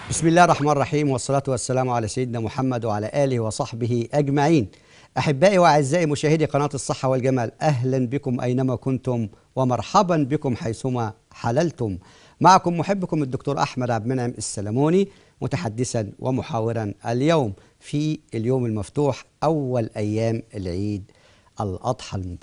بسم الله الرحمن الرحيم والصلاة والسلام على سيدنا محمد وعلى آله وصحبه أجمعين أحبائي وأعزائي مشاهدي قناة الصحة والجمال أهلا بكم أينما كنتم ومرحبا بكم حيثما حللتم معكم محبكم الدكتور أحمد عبد المنعم السلموني متحدثا ومحاورا اليوم في اليوم المفتوح أول أيام العيد الأضحى المبارك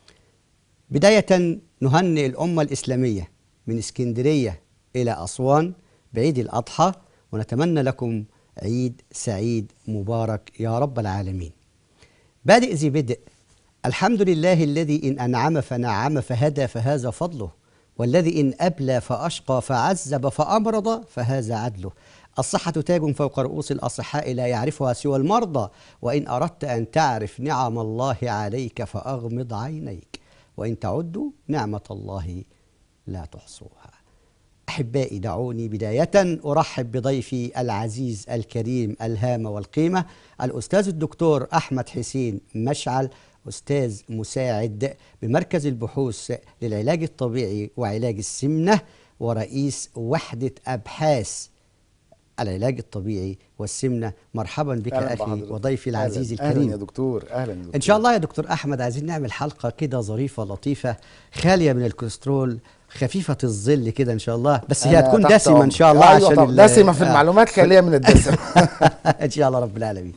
بداية نهنئ الأمة الإسلامية من اسكندرية إلى أسوان بعيد الأضحى ونتمنى لكم عيد سعيد مبارك يا رب العالمين بادئ ذي بدء الحمد لله الذي إن أنعم فنعم فهدى فهذا فضله والذي إن أبلى فأشقى فعذب فأمرض فهذا عدله الصحة تاج فوق رؤوس الأصحاء لا يعرفها سوى المرضى وإن أردت أن تعرف نعم الله عليك فأغمض عينيك وإن تعدوا نعمة الله لا تحصوها أحبائي دعوني بداية أرحب بضيفي العزيز الكريم الهامة والقيمة الأستاذ الدكتور أحمد حسين مشعل أستاذ مساعد بمركز البحوث للعلاج الطبيعي وعلاج السمنة ورئيس وحدة أبحاث العلاج الطبيعي والسمنة مرحبا بك أهلاً أخي بحضرتك. وضيفي العزيز أهلاً. الكريم اهلا يا دكتور اهلا يا دكتور ان شاء الله يا دكتور احمد عايزين نعمل حلقه كده ظريفه لطيفه خاليه من الكوليسترول خفيفه الظل كده ان شاء الله بس هي أنا هتكون تحت دسمه ان أمرك. شاء الله أيوة عشان طبعاً. ال- دسمه في آه. المعلومات خليها من الدسم ان شاء الله رب العالمين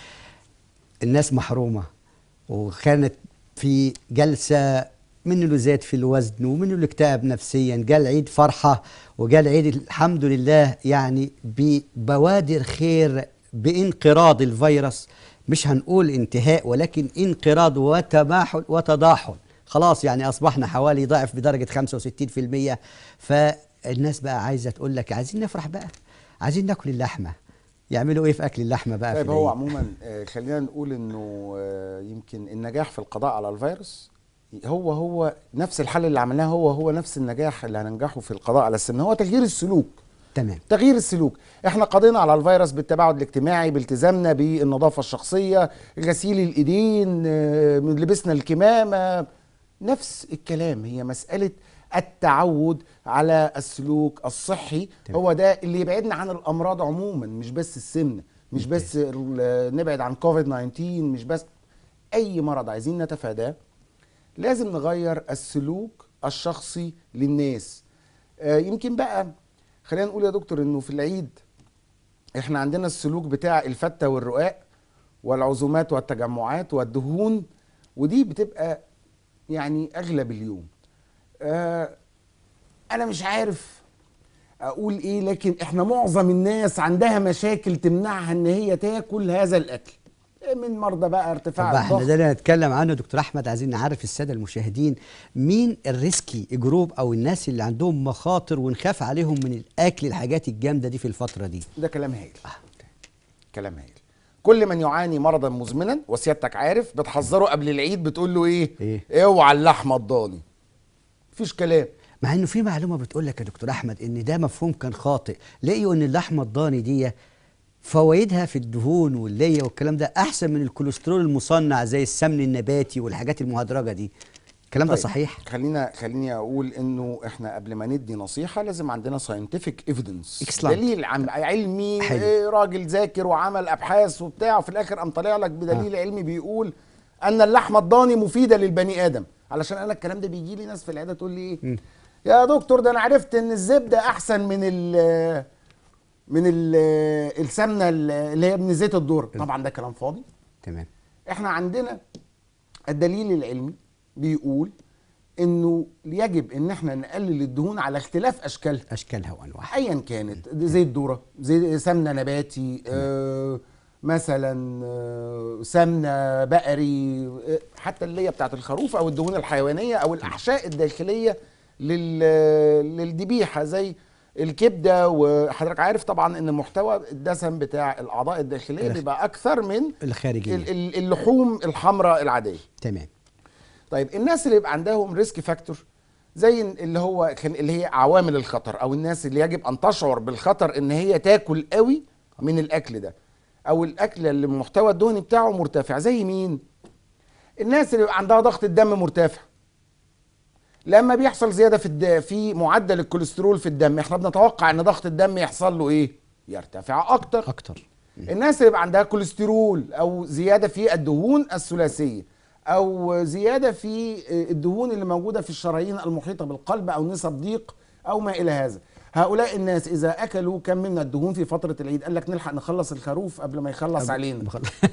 الناس محرومه وكانت في جلسه من اللي زاد في الوزن ومن اللي اكتئب نفسيا جاء العيد فرحه وجاء العيد الحمد لله يعني ببوادر خير بانقراض الفيروس مش هنقول انتهاء ولكن انقراض وتماحل وتضاحل خلاص يعني اصبحنا حوالي ضعف بدرجه 65% فالناس بقى عايزه تقول لك عايزين نفرح بقى عايزين ناكل اللحمه يعملوا ايه في اكل اللحمه بقى طيب في هو العيد؟ عموما آه، خلينا نقول انه آه، يمكن النجاح في القضاء على الفيروس هو هو نفس الحل اللي عملناه هو هو نفس النجاح اللي هننجحه في القضاء على السمنه هو تغيير السلوك تمام تغيير السلوك احنا قضينا على الفيروس بالتباعد الاجتماعي بالتزامنا بالنظافه الشخصيه غسيل الايدين آه، من لبسنا الكمامه نفس الكلام هي مساله التعود على السلوك الصحي تمام. هو ده اللي يبعدنا عن الامراض عموما مش بس السمنه مش بس ال- نبعد عن كوفيد 19 مش بس اي مرض عايزين نتفاداه لازم نغير السلوك الشخصي للناس آه، يمكن بقى خلينا نقول يا دكتور انه في العيد احنا عندنا السلوك بتاع الفتة والرقاق والعزومات والتجمعات والدهون ودي بتبقى يعني اغلب اليوم آه انا مش عارف اقول ايه لكن احنا معظم الناس عندها مشاكل تمنعها ان هي تاكل هذا الاكل من مرضى بقى طب ارتفاع احنا الضغط ده اللي هنتكلم عنه دكتور احمد عايزين نعرف الساده المشاهدين مين الريسكي جروب او الناس اللي عندهم مخاطر ونخاف عليهم من الاكل الحاجات الجامده دي في الفتره دي ده كلام هايل كلام هايل كل من يعاني مرضا مزمنا وسيادتك عارف بتحذره قبل العيد بتقول له ايه إيه؟ اوعى اللحمه الضاني مفيش كلام مع انه في معلومه بتقول لك يا دكتور احمد ان ده مفهوم كان خاطئ لقيوا ان اللحمه الضاني دي فوائدها في الدهون والليه والكلام ده احسن من الكوليسترول المصنع زي السمن النباتي والحاجات المهدرجه دي الكلام ده طيب، صحيح خلينا خليني اقول انه احنا قبل ما ندي نصيحه لازم عندنا ساينتفك ايفيدنس Excellent. دليل عم علمي حلو. إيه راجل ذاكر وعمل ابحاث وبتاع وفي الاخر قام طالع لك بدليل علمي بيقول ان اللحمه الضاني مفيده للبني ادم علشان انا الكلام ده بيجي لي ناس في العياده تقول لي ايه يا دكتور ده انا عرفت ان الزبده احسن من ال من ال السمنه اللي هي من زيت الذره طبعا ده كلام فاضي تمام احنا عندنا الدليل العلمي بيقول انه يجب ان احنا نقلل الدهون على اختلاف اشكالها اشكالها وانواعها ايا كانت زيت ذره زي سمنه نباتي آه مثلا آه سمنه بقري آه حتى اللي هي بتاعت الخروف او الدهون الحيوانيه او الاحشاء الداخليه لل للذبيحه زي الكبده وحضرتك عارف طبعا ان محتوى الدسم بتاع الاعضاء الداخليه الخ- بيبقى اكثر من الخارجيه ال- ال- اللحوم الحمراء العاديه تمام طيب الناس اللي يبقى عندهم ريسك فاكتور زي اللي هو كان- اللي هي عوامل الخطر او الناس اللي يجب ان تشعر بالخطر ان هي تاكل قوي من الاكل ده او الاكل اللي المحتوى الدهني بتاعه مرتفع زي مين الناس اللي يبقى عندها ضغط الدم مرتفع لما بيحصل زياده في الد... في معدل الكوليسترول في الدم احنا بنتوقع ان ضغط الدم يحصل له ايه يرتفع اكتر اكتر الناس اللي يبقى عندها كوليسترول او زياده في الدهون الثلاثيه او زياده في الدهون اللي موجوده في الشرايين المحيطه بالقلب او نسب ضيق او ما الى هذا هؤلاء الناس اذا اكلوا كم من الدهون في فتره العيد قال لك نلحق نخلص الخروف قبل ما يخلص علينا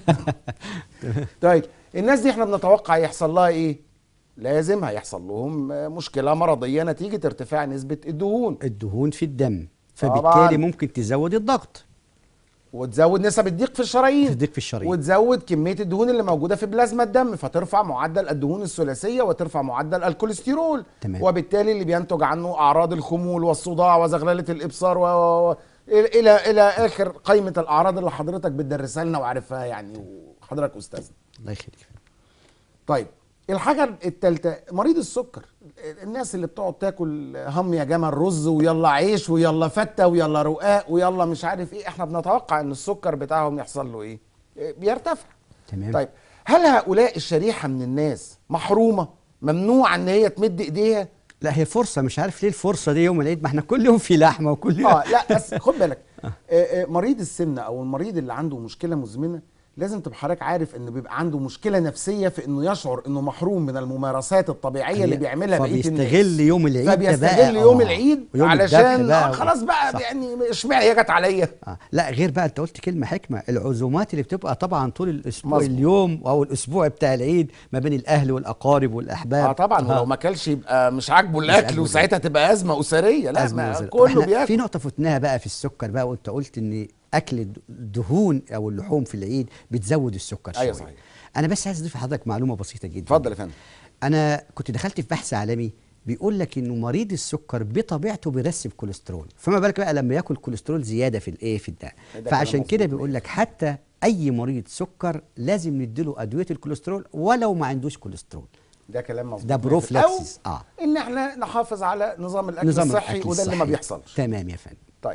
طيب الناس دي احنا بنتوقع يحصل لها ايه لازم هيحصل لهم مشكله مرضيه نتيجه ارتفاع نسبه الدهون الدهون في الدم طبعاً. فبالتالي ممكن تزود الضغط وتزود نسب الضيق في الشرايين الضيق في الشرايين. وتزود كميه الدهون اللي موجوده في بلازما الدم فترفع معدل الدهون الثلاثيه وترفع معدل الكوليسترول تمام. وبالتالي اللي بينتج عنه اعراض الخمول والصداع وزغلله الابصار و... و... و- الى الى اخر قائمه الاعراض اللي حضرتك بتدرسها لنا وعارفها يعني وحضرتك استاذنا الله يخليك طيب الحاجة التالتة مريض السكر الناس اللي بتقعد تاكل هم يا جمل رز ويلا عيش ويلا فتة ويلا رقاق ويلا مش عارف ايه احنا بنتوقع ان السكر بتاعهم يحصل له ايه إيه، بيرتفع تمام طيب هل هؤلاء الشريحة من الناس محرومة ممنوع ان هي تمد ايديها لا هي فرصه مش عارف ليه الفرصه دي يوم العيد ما احنا كل يوم في لحمه وكل يوم اه لا بس خد بالك آه، آه، مريض السمنه او المريض اللي عنده مشكله مزمنه لازم تبقى حضرتك عارف انه بيبقى عنده مشكله نفسيه في انه يشعر انه محروم من الممارسات الطبيعيه اللي بيعملها بقيه الناس فبيستغل يوم العيد ده فبيستغل بقى، يوم آه. العيد ويوم الذبح علشان بقى آه خلاص بقى صح. يعني اشمعنى هي جت عليا آه. لا غير بقى انت قلت كلمه حكمه العزومات اللي بتبقى طبعا طول الاسبوع مظبوط. اليوم او الاسبوع بتاع العيد ما بين الاهل والاقارب والاحباب اه طبعا ولو ما اكلش يبقى مش عاجبه الاكل عاجبه وساعتها تبقى ازمه اسريه لا أزمة ما وزر. كله إحنا في بياكل نقطه فتناها بقى في السكر بقى وانت قلت ان اكل الدهون او اللحوم في العيد بتزود السكر أيوة شويه صحيح. انا بس عايز اضيف لحضرتك معلومه بسيطه جدا اتفضل يا فندم انا كنت دخلت في بحث عالمي بيقول لك انه مريض السكر بطبيعته بيرسب كوليسترول فما بالك بقى لما ياكل كوليسترول زياده في الايه في الدم ده كلام فعشان كده مظبوط. بيقول لك حتى اي مريض سكر لازم نديله ادويه الكوليسترول ولو ما عندوش كوليسترول ده كلام مظبوط ده بروفلاكسيس او اه ان احنا نحافظ على نظام الاكل نظام الصحي الأكل وده اللي ما الصحي. بيحصلش تمام يا فندم طيب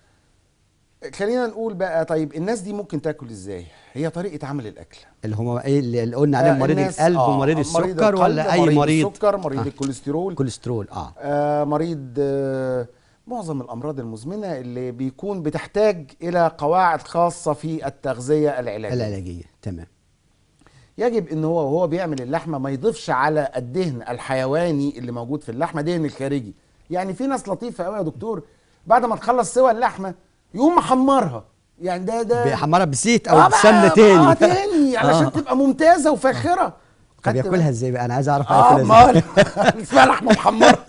خلينا نقول بقى طيب الناس دي ممكن تاكل ازاي هي طريقه عمل الاكل اللي هم ايه اللي قلنا عليهم آه، مريض الناس- القلب آه، ومريض مريض السكر القلب، ولا اي مريض السكر مريض آه. الكوليسترول كوليسترول اه آه مريض آه معظم الامراض المزمنه اللي بيكون بتحتاج الى قواعد خاصه في التغذيه العلاجيه العلاجيه تمام يجب ان هو وهو بيعمل اللحمه ما يضيفش على الدهن الحيواني اللي موجود في اللحمه دهن الخارجي يعني في ناس لطيفه قوي يا دكتور بعد ما تخلص سوى اللحمه يقوم محمرها يعني ده ده بيحمرها بزيت او آه بقى- بسمنه تاني اه تاني علشان آه. تبقى ممتازه وفاخره طب خدت ياكلها بالك؟ ازاي بقى انا عايز اعرف اه هياكلها ازاي امال اسمها لحمه محمره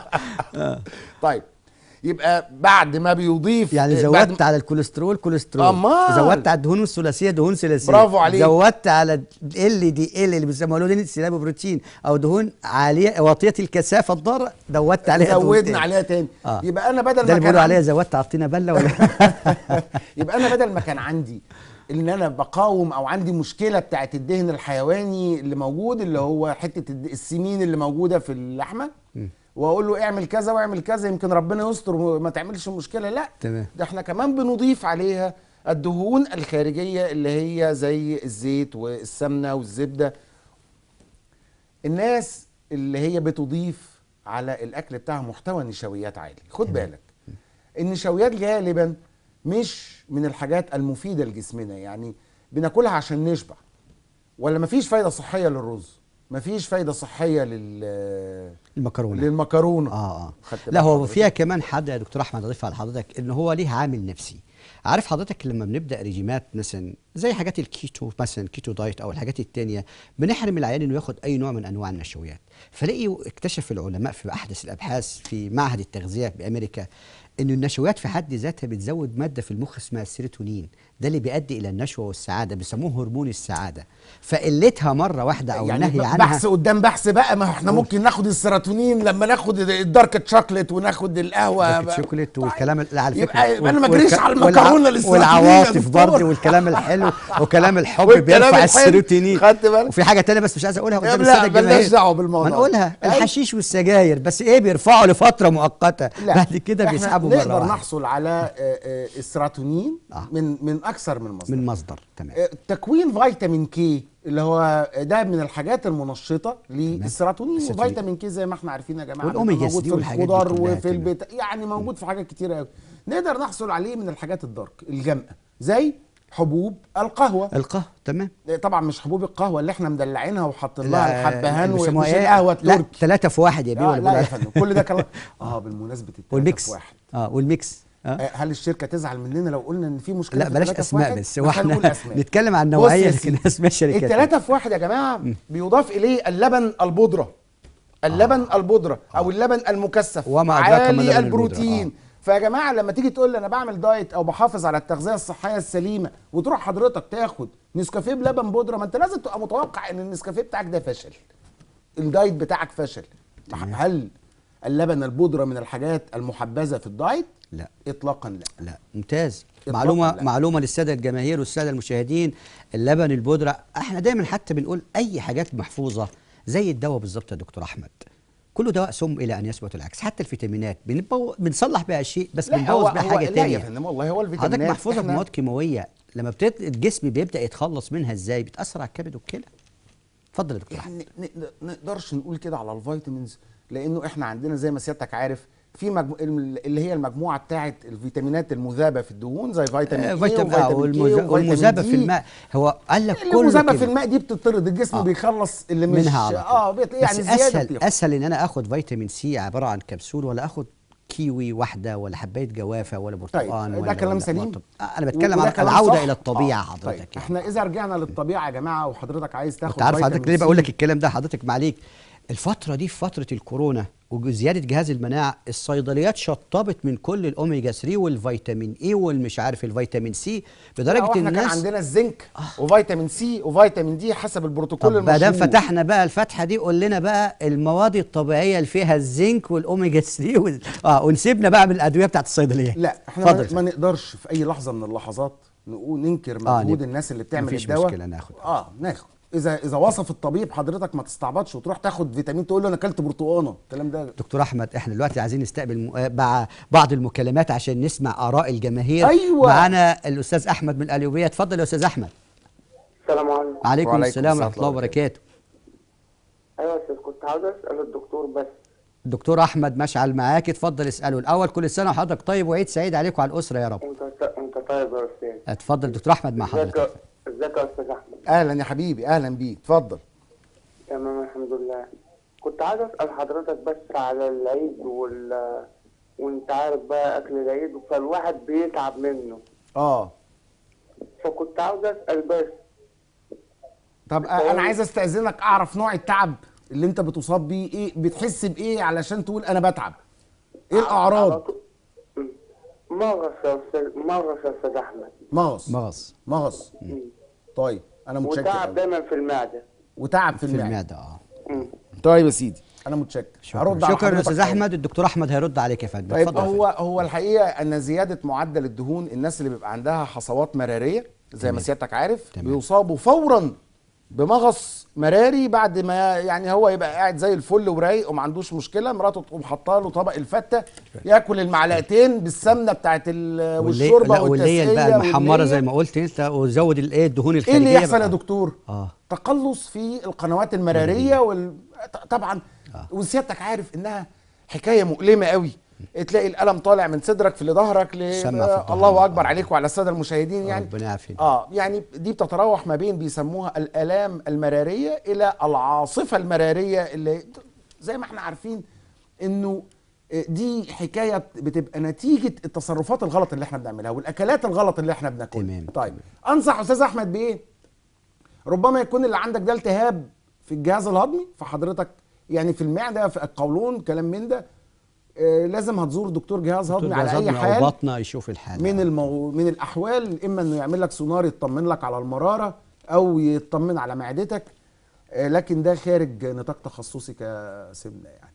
طيب يبقى بعد ما بيضيف يعني بعد زودت على الكوليسترول كوليسترول أمال. زودت على الدهون الثلاثيه دهون ثلاثيه برافو عليك. زودت على ال دي ال اللي بيسموها له انسولين بروتين او دهون عاليه واطيه الكثافه الضاره زودت عليها دهون زودنا تاني. عليها تاني آه. يبقى انا بدل ده ما اللي كان بيقولوا عليها عندي زودت عطينا بله ولا يبقى انا بدل ما كان عندي ان انا بقاوم او عندي مشكله بتاعت الدهن الحيواني اللي موجود اللي هو حته الد- السمين اللي موجوده في اللحمه واقول له اعمل كذا واعمل كذا يمكن ربنا يستر وما تعملش مشكله لا تمام. ده احنا كمان بنضيف عليها الدهون الخارجيه اللي هي زي الزيت والسمنه والزبده الناس اللي هي بتضيف على الاكل بتاعها محتوى نشويات عالي خد بالك النشويات غالبا مش من الحاجات المفيده لجسمنا يعني بناكلها عشان نشبع ولا مفيش فايده صحيه للرز مفيش فايده صحيه لل المكرونه للمكرونه اه اه خدت لا بالك هو حضرتك؟ فيها كمان حد يا دكتور احمد اضيف على حضرتك ان هو ليه عامل نفسي عارف حضرتك لما بنبدا ريجيمات مثلا زي حاجات الكيتو مثلا كيتو دايت او الحاجات التانية بنحرم العيان انه ياخد اي نوع من انواع النشويات فلاقي اكتشف العلماء في احدث الابحاث في معهد التغذيه بامريكا ان النشويات في حد ذاتها بتزود ماده في المخ اسمها السيروتونين ده اللي بيؤدي الى النشوه والسعاده بيسموه هرمون السعاده فقلتها مره واحده او يعني النهي عنها بحث قدام بحث بقى ما احنا ممكن ناخد السيروتونين لما ناخد الدارك شوكليت وناخد القهوه دارك بقى. شوكليت طيب. والكلام اللي على فكره يبقى يبقى انا ما وال- اجريش والك- على والع- المكرونه الاستراتيجية يا والعواطف دكتور. برضه والكلام الحلو وكلام الحب والكلام بيرفع الحلو. السيروتونين خدت بالك؟ وفي حاجه تانية بس مش عايز اقولها قدام لا، الساده بلاش الجماهير دعوة بالموضوع ما نقولها أيوة. الحشيش والسجاير بس ايه بيرفعوا لفتره مؤقته لا، بعد كده إحنا- بيسحبوا يلعبوا مرة نقدر واحدة. نحصل على آه، آه، السيروتونين آه. من من اكثر من مصدر من مصدر تمام آه، تكوين فيتامين كي اللي هو ده من الحاجات المنشطه للسيروتونين السيروتونين. وفيتامين كي زي ما احنا عارفين يا جماعه والأوميجا بيبقى موجود دي في والحاجات دي الخضار كلها وفي تمام. البيت يعني موجود في حاجات كتيره قوي نقدر نحصل عليه من الحاجات الدارك الجامقه زي حبوب القهوه القهوة تمام طبعا مش حبوب القهوه اللي احنا مدلعينها وحاطين لها لا، الحبهان اللي بيسموها ومش إيه؟ القهوه لا التركي ثلاثة في واحد يا بيه آه ولا لا يا بيقولوا- فندم كل ده كلام اه بالمناسبه التلاته والميكس في واحد اه والميكس آه. آه، هل الشركه تزعل مننا لو قلنا ان في مشكله لا في بلاش التلاتة في اسماء واحد؟ بس مش واحنا هنقول أسماء. نتكلم عن بص نوعيه يا لكن سيدي، اسماء الشركات التلاتة في واحد يا جماعة بيضاف إليه اللبن البودرة اللبن البودرة أو اللبن المكثف وما أدراك ما عالي لبن البروتين البودرة. فيا جماعة لما تيجي تقول لي أنا بعمل دايت أو بحافظ على التغذية الصحية السليمة وتروح حضرتك تاخد نسكافيه بلبن بودرة ما أنت لازم تبقى متوقع إن النسكافيه بتاعك ده فشل الدايت بتاعك فشل هل اللبن البودرة من الحاجات المحبذة في الدايت؟ لا إطلاقا لا لا ممتاز إطلاقاً معلومه لا. معلومه للساده الجماهير والساده المشاهدين اللبن البودره احنا دايما حتى بنقول اي حاجات محفوظه زي الدواء بالظبط يا دكتور احمد كل دواء سم الى ان يثبت العكس حتى الفيتامينات بنبو... بنصلح بيها شيء بس لا بنبوظ بيها حاجه لا يا تانية فندم والله هو حضرتك الفيتامينات محفوظه إحنا- بمواد كيماويه لما بتت... الجسم بيبدا يتخلص منها ازاي بتاثر على الكبد والكلى اتفضل يا دكتور احمد يعني ن- ن- نقدرش نقول كده على الفيتامينز لانه احنا عندنا زي ما سيادتك عارف في مجمو... اللي هي المجموعه بتاعه الفيتامينات المذابه في الدهون زي فيتامين آه، A فيتامين آه وفيتامين والمز... K وفيتامين والمذابه D. في الماء هو قال لك كله المذابه في كده. الماء دي بتطرد الجسم آه. بيخلص اللي مش منها على طول. اه بيت... يعني بس زياده اسهل بتاخد. اسهل ان انا اخد فيتامين سي عباره عن كبسول ولا اخد كيوي واحده ولا حبايه جوافه ولا برتقال طيب ولا ده كلام ولا سليم ولا- آه، انا بتكلم وده عن كلام العوده صح. الى الطبيعه آه. حضرتك طيب يعني. احنا اذا رجعنا للطبيعه يا جماعه وحضرتك عايز تاخد انت عارف حضرتك فيتامين ليه سي. بقول لك الكلام ده حضرتك معليك الفترة دي في فترة الكورونا وزيادة جهاز المناعة الصيدليات شطبت من كل الأوميجا 3 والفيتامين اي والمش عارف الفيتامين سي لا، بدرجة واحنا كان الناس عندنا الزنك وفيتامين سي وفيتامين دي حسب البروتوكول طب ما دام المشهور. فتحنا بقى الفتحة دي قول لنا بقى المواد الطبيعية اللي فيها الزنك والأوميجا 3 وال... اه ونسيبنا بقى من الأدوية بتاعت الصيدلية لا احنا اتفضل ما, ما نقدرش في اي لحظه من اللحظات نقول ننكر آه، مجهود نب- الناس اللي بتعمل مفيش الدواء مشكلة، ناخد. اه ناخد اذا اذا وصف الطبيب حضرتك ما تستعبطش وتروح تاخد فيتامين تقول له انا اكلت برتقانه الكلام ده دكتور احمد احنا دلوقتي عايزين نستقبل م- آه، مع بعض المكالمات عشان نسمع اراء الجماهير أيوة. معانا الاستاذ احمد من القليوبيه اتفضل يا استاذ احمد السلام عليكم عليكم وعليكم السلام السلام ورحمه الله وبركاته ايوه يا استاذ كنت عاوز اسال الدكتور بس الدكتور احمد مشعل معاك اتفضل اساله الاول كل سنه وحضرتك طيب وعيد سعيد عليكم على الاسره يا رب انت انت طيب يا استاذ اتفضل دكتور احمد مع ازيك حضرتك ازيك يا استاذ احمد اهلا يا حبيبي اهلا بيك اتفضل تمام الحمد لله كنت عايز اسال حضرتك بس على العيد وال وانت عارف بقى اكل العيد فالواحد بيتعب منه اه فكنت عاوز اسال بس طب آه، انا عايز استاذنك اعرف نوع التعب اللي انت بتصاب بيه ايه بتحس بايه علشان تقول انا بتعب ايه على الاعراض طول- م. مغص يا استاذ مغص يا استاذ احمد مغص مغص مغص م. طيب انا متشكر وتعب أوي. دايما في المعده وتعب في في المعده المعده اه م. طيب يا سيدي انا متشكر شكرا هرد على شكرا يا حضرتك استاذ حالا. احمد الدكتور احمد هيرد عليك يا فندم طيب اتفضل يا هو هو الحقيقه ان زياده معدل الدهون الناس اللي بيبقى عندها حصوات مراريه زي ما تمام. سيادتك عارف تمام. بيصابوا فورا بمغص مراري بعد ما يعني هو يبقى قاعد زي الفل ورايق وما عندوش مشكله مراته تقوم حاطه له طبق الفته ياكل المعلقتين بالسمنه بتاعت ال- واللي والشوربه لا واللي هي بقى والتسقيه المحمره واللي زي هي- ما قلت انت وزود الايه الدهون ايه الخارجيه اللي يحصل بقى. يا دكتور؟ اه تقلص في القنوات المراريه وال... ط- طبعا وسيادتك عارف انها حكايه مؤلمه قوي تلاقي الالم طالع من صدرك في ظهرك ل... سمع في آه، الظهر. الله اكبر آه. عليك وعلى الساده المشاهدين يعني ربنا يعافينا اه يعني دي بتتراوح ما بين بيسموها الالام المراريه الى العاصفه المراريه اللي زي ما احنا عارفين انه دي حكايه بتبقى نتيجه التصرفات الغلط اللي احنا بنعملها والاكلات الغلط اللي احنا بناكلها تمام، طيب انصح استاذ احمد بايه ربما يكون اللي عندك ده التهاب في الجهاز الهضمي فحضرتك يعني في المعده في القولون كلام من ده آه لازم هتزور دكتور جهاز هضمي دكتور على جهاز اي هضمي حال او بطنه يشوف الحاله من المو... من الاحوال اما انه يعمل لك سونار يطمن لك على المراره او يطمن على معدتك آه، لكن ده خارج نطاق تخصصي كسمنه يعني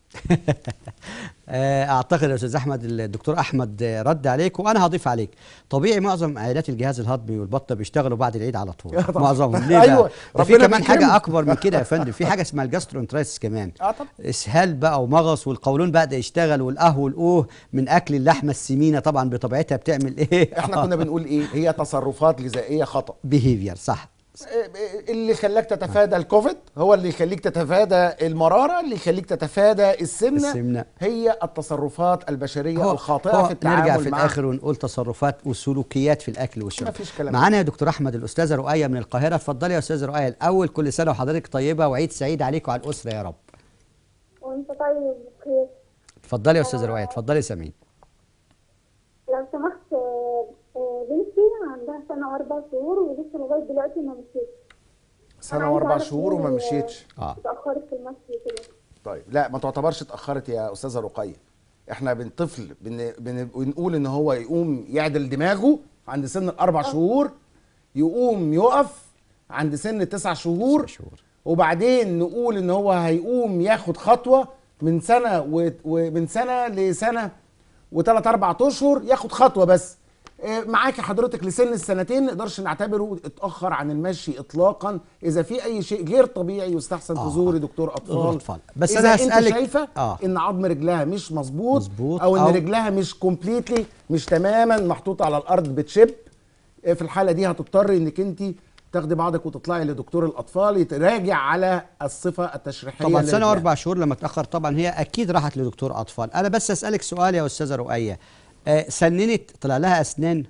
آه، اعتقد يا استاذ احمد الدكتور احمد آه، رد عليك وانا هضيف عليك طبيعي معظم عائلات الجهاز الهضمي والبطه بيشتغلوا بعد العيد على طول آه، طبعا. معظمهم ليه أيوة، بقى ده في ربنا كمان بيكرمك. حاجه اكبر من كده يا فندم في حاجه اسمها الجاسترونترايتس كمان اه طبعا اسهال بقى ومغص والقولون بدا يشتغل والقهو والاوه من اكل اللحمه السمينه طبعا بطبيعتها بتعمل ايه احنا كنا بنقول ايه هي تصرفات غذائيه خطا بيهيفير صح اللي خلاك تتفادى الكوفيد هو اللي يخليك تتفادى المراره اللي يخليك تتفادى السمنه, السمنة. هي التصرفات البشريه هو الخاطئه هو في التعامل نرجع في مع الاخر ونقول تصرفات وسلوكيات في الاكل والشرب مفيش كلام. معانا يا دكتور احمد الاستاذه رؤيه من القاهره اتفضلي يا استاذه رؤيه الاول كل سنه وحضرتك طيبه وعيد سعيد عليك وعلى الاسره يا رب وانت طيب بخير اتفضلي يا استاذه رؤيه اتفضلي سامعين لو سمحت آه، آه، بنتي عندها سنة وأربع شهور ولسه لغاية دلوقتي ما مشيتش سنه عايزة واربع أعرف شهور ليه وما مشيتش اه اتأخرت في المشي كده طيب لا ما تعتبرش اتاخرت يا استاذه رقيه احنا بنطفل بن... بن... بنقول ان هو يقوم يعدل دماغه عند سن الاربع شهور يقوم يقف عند سن تسع شهور, تسع شهور. وبعدين نقول ان هو هيقوم ياخد خطوه من سنه و... ومن سنه لسنه وثلاث اربع اشهر ياخد خطوه بس آه، معاكي حضرتك لسن السنتين نقدرش نعتبره اتاخر عن المشي اطلاقا اذا في اي شيء غير طبيعي يستحسن آه. تزوري دكتور اطفال دكتور أطفال. بس إذا أنا انت هسألك- شايفه آه. ان عظم رجلها مش مظبوط مظبوط او ان أو- رجلها مش كومبليتلي مش تماما محطوطه على الارض بتشب آه، في الحاله دي هتضطري انك انت تاخدي بعضك وتطلعي لدكتور الاطفال يتراجع على الصفه التشريحيه طبعا لرجلها. سنه واربع شهور لما تاخر طبعا هي اكيد راحت لدكتور اطفال انا بس اسالك سؤال يا استاذه رؤيه آه سننت طلع لها اسنان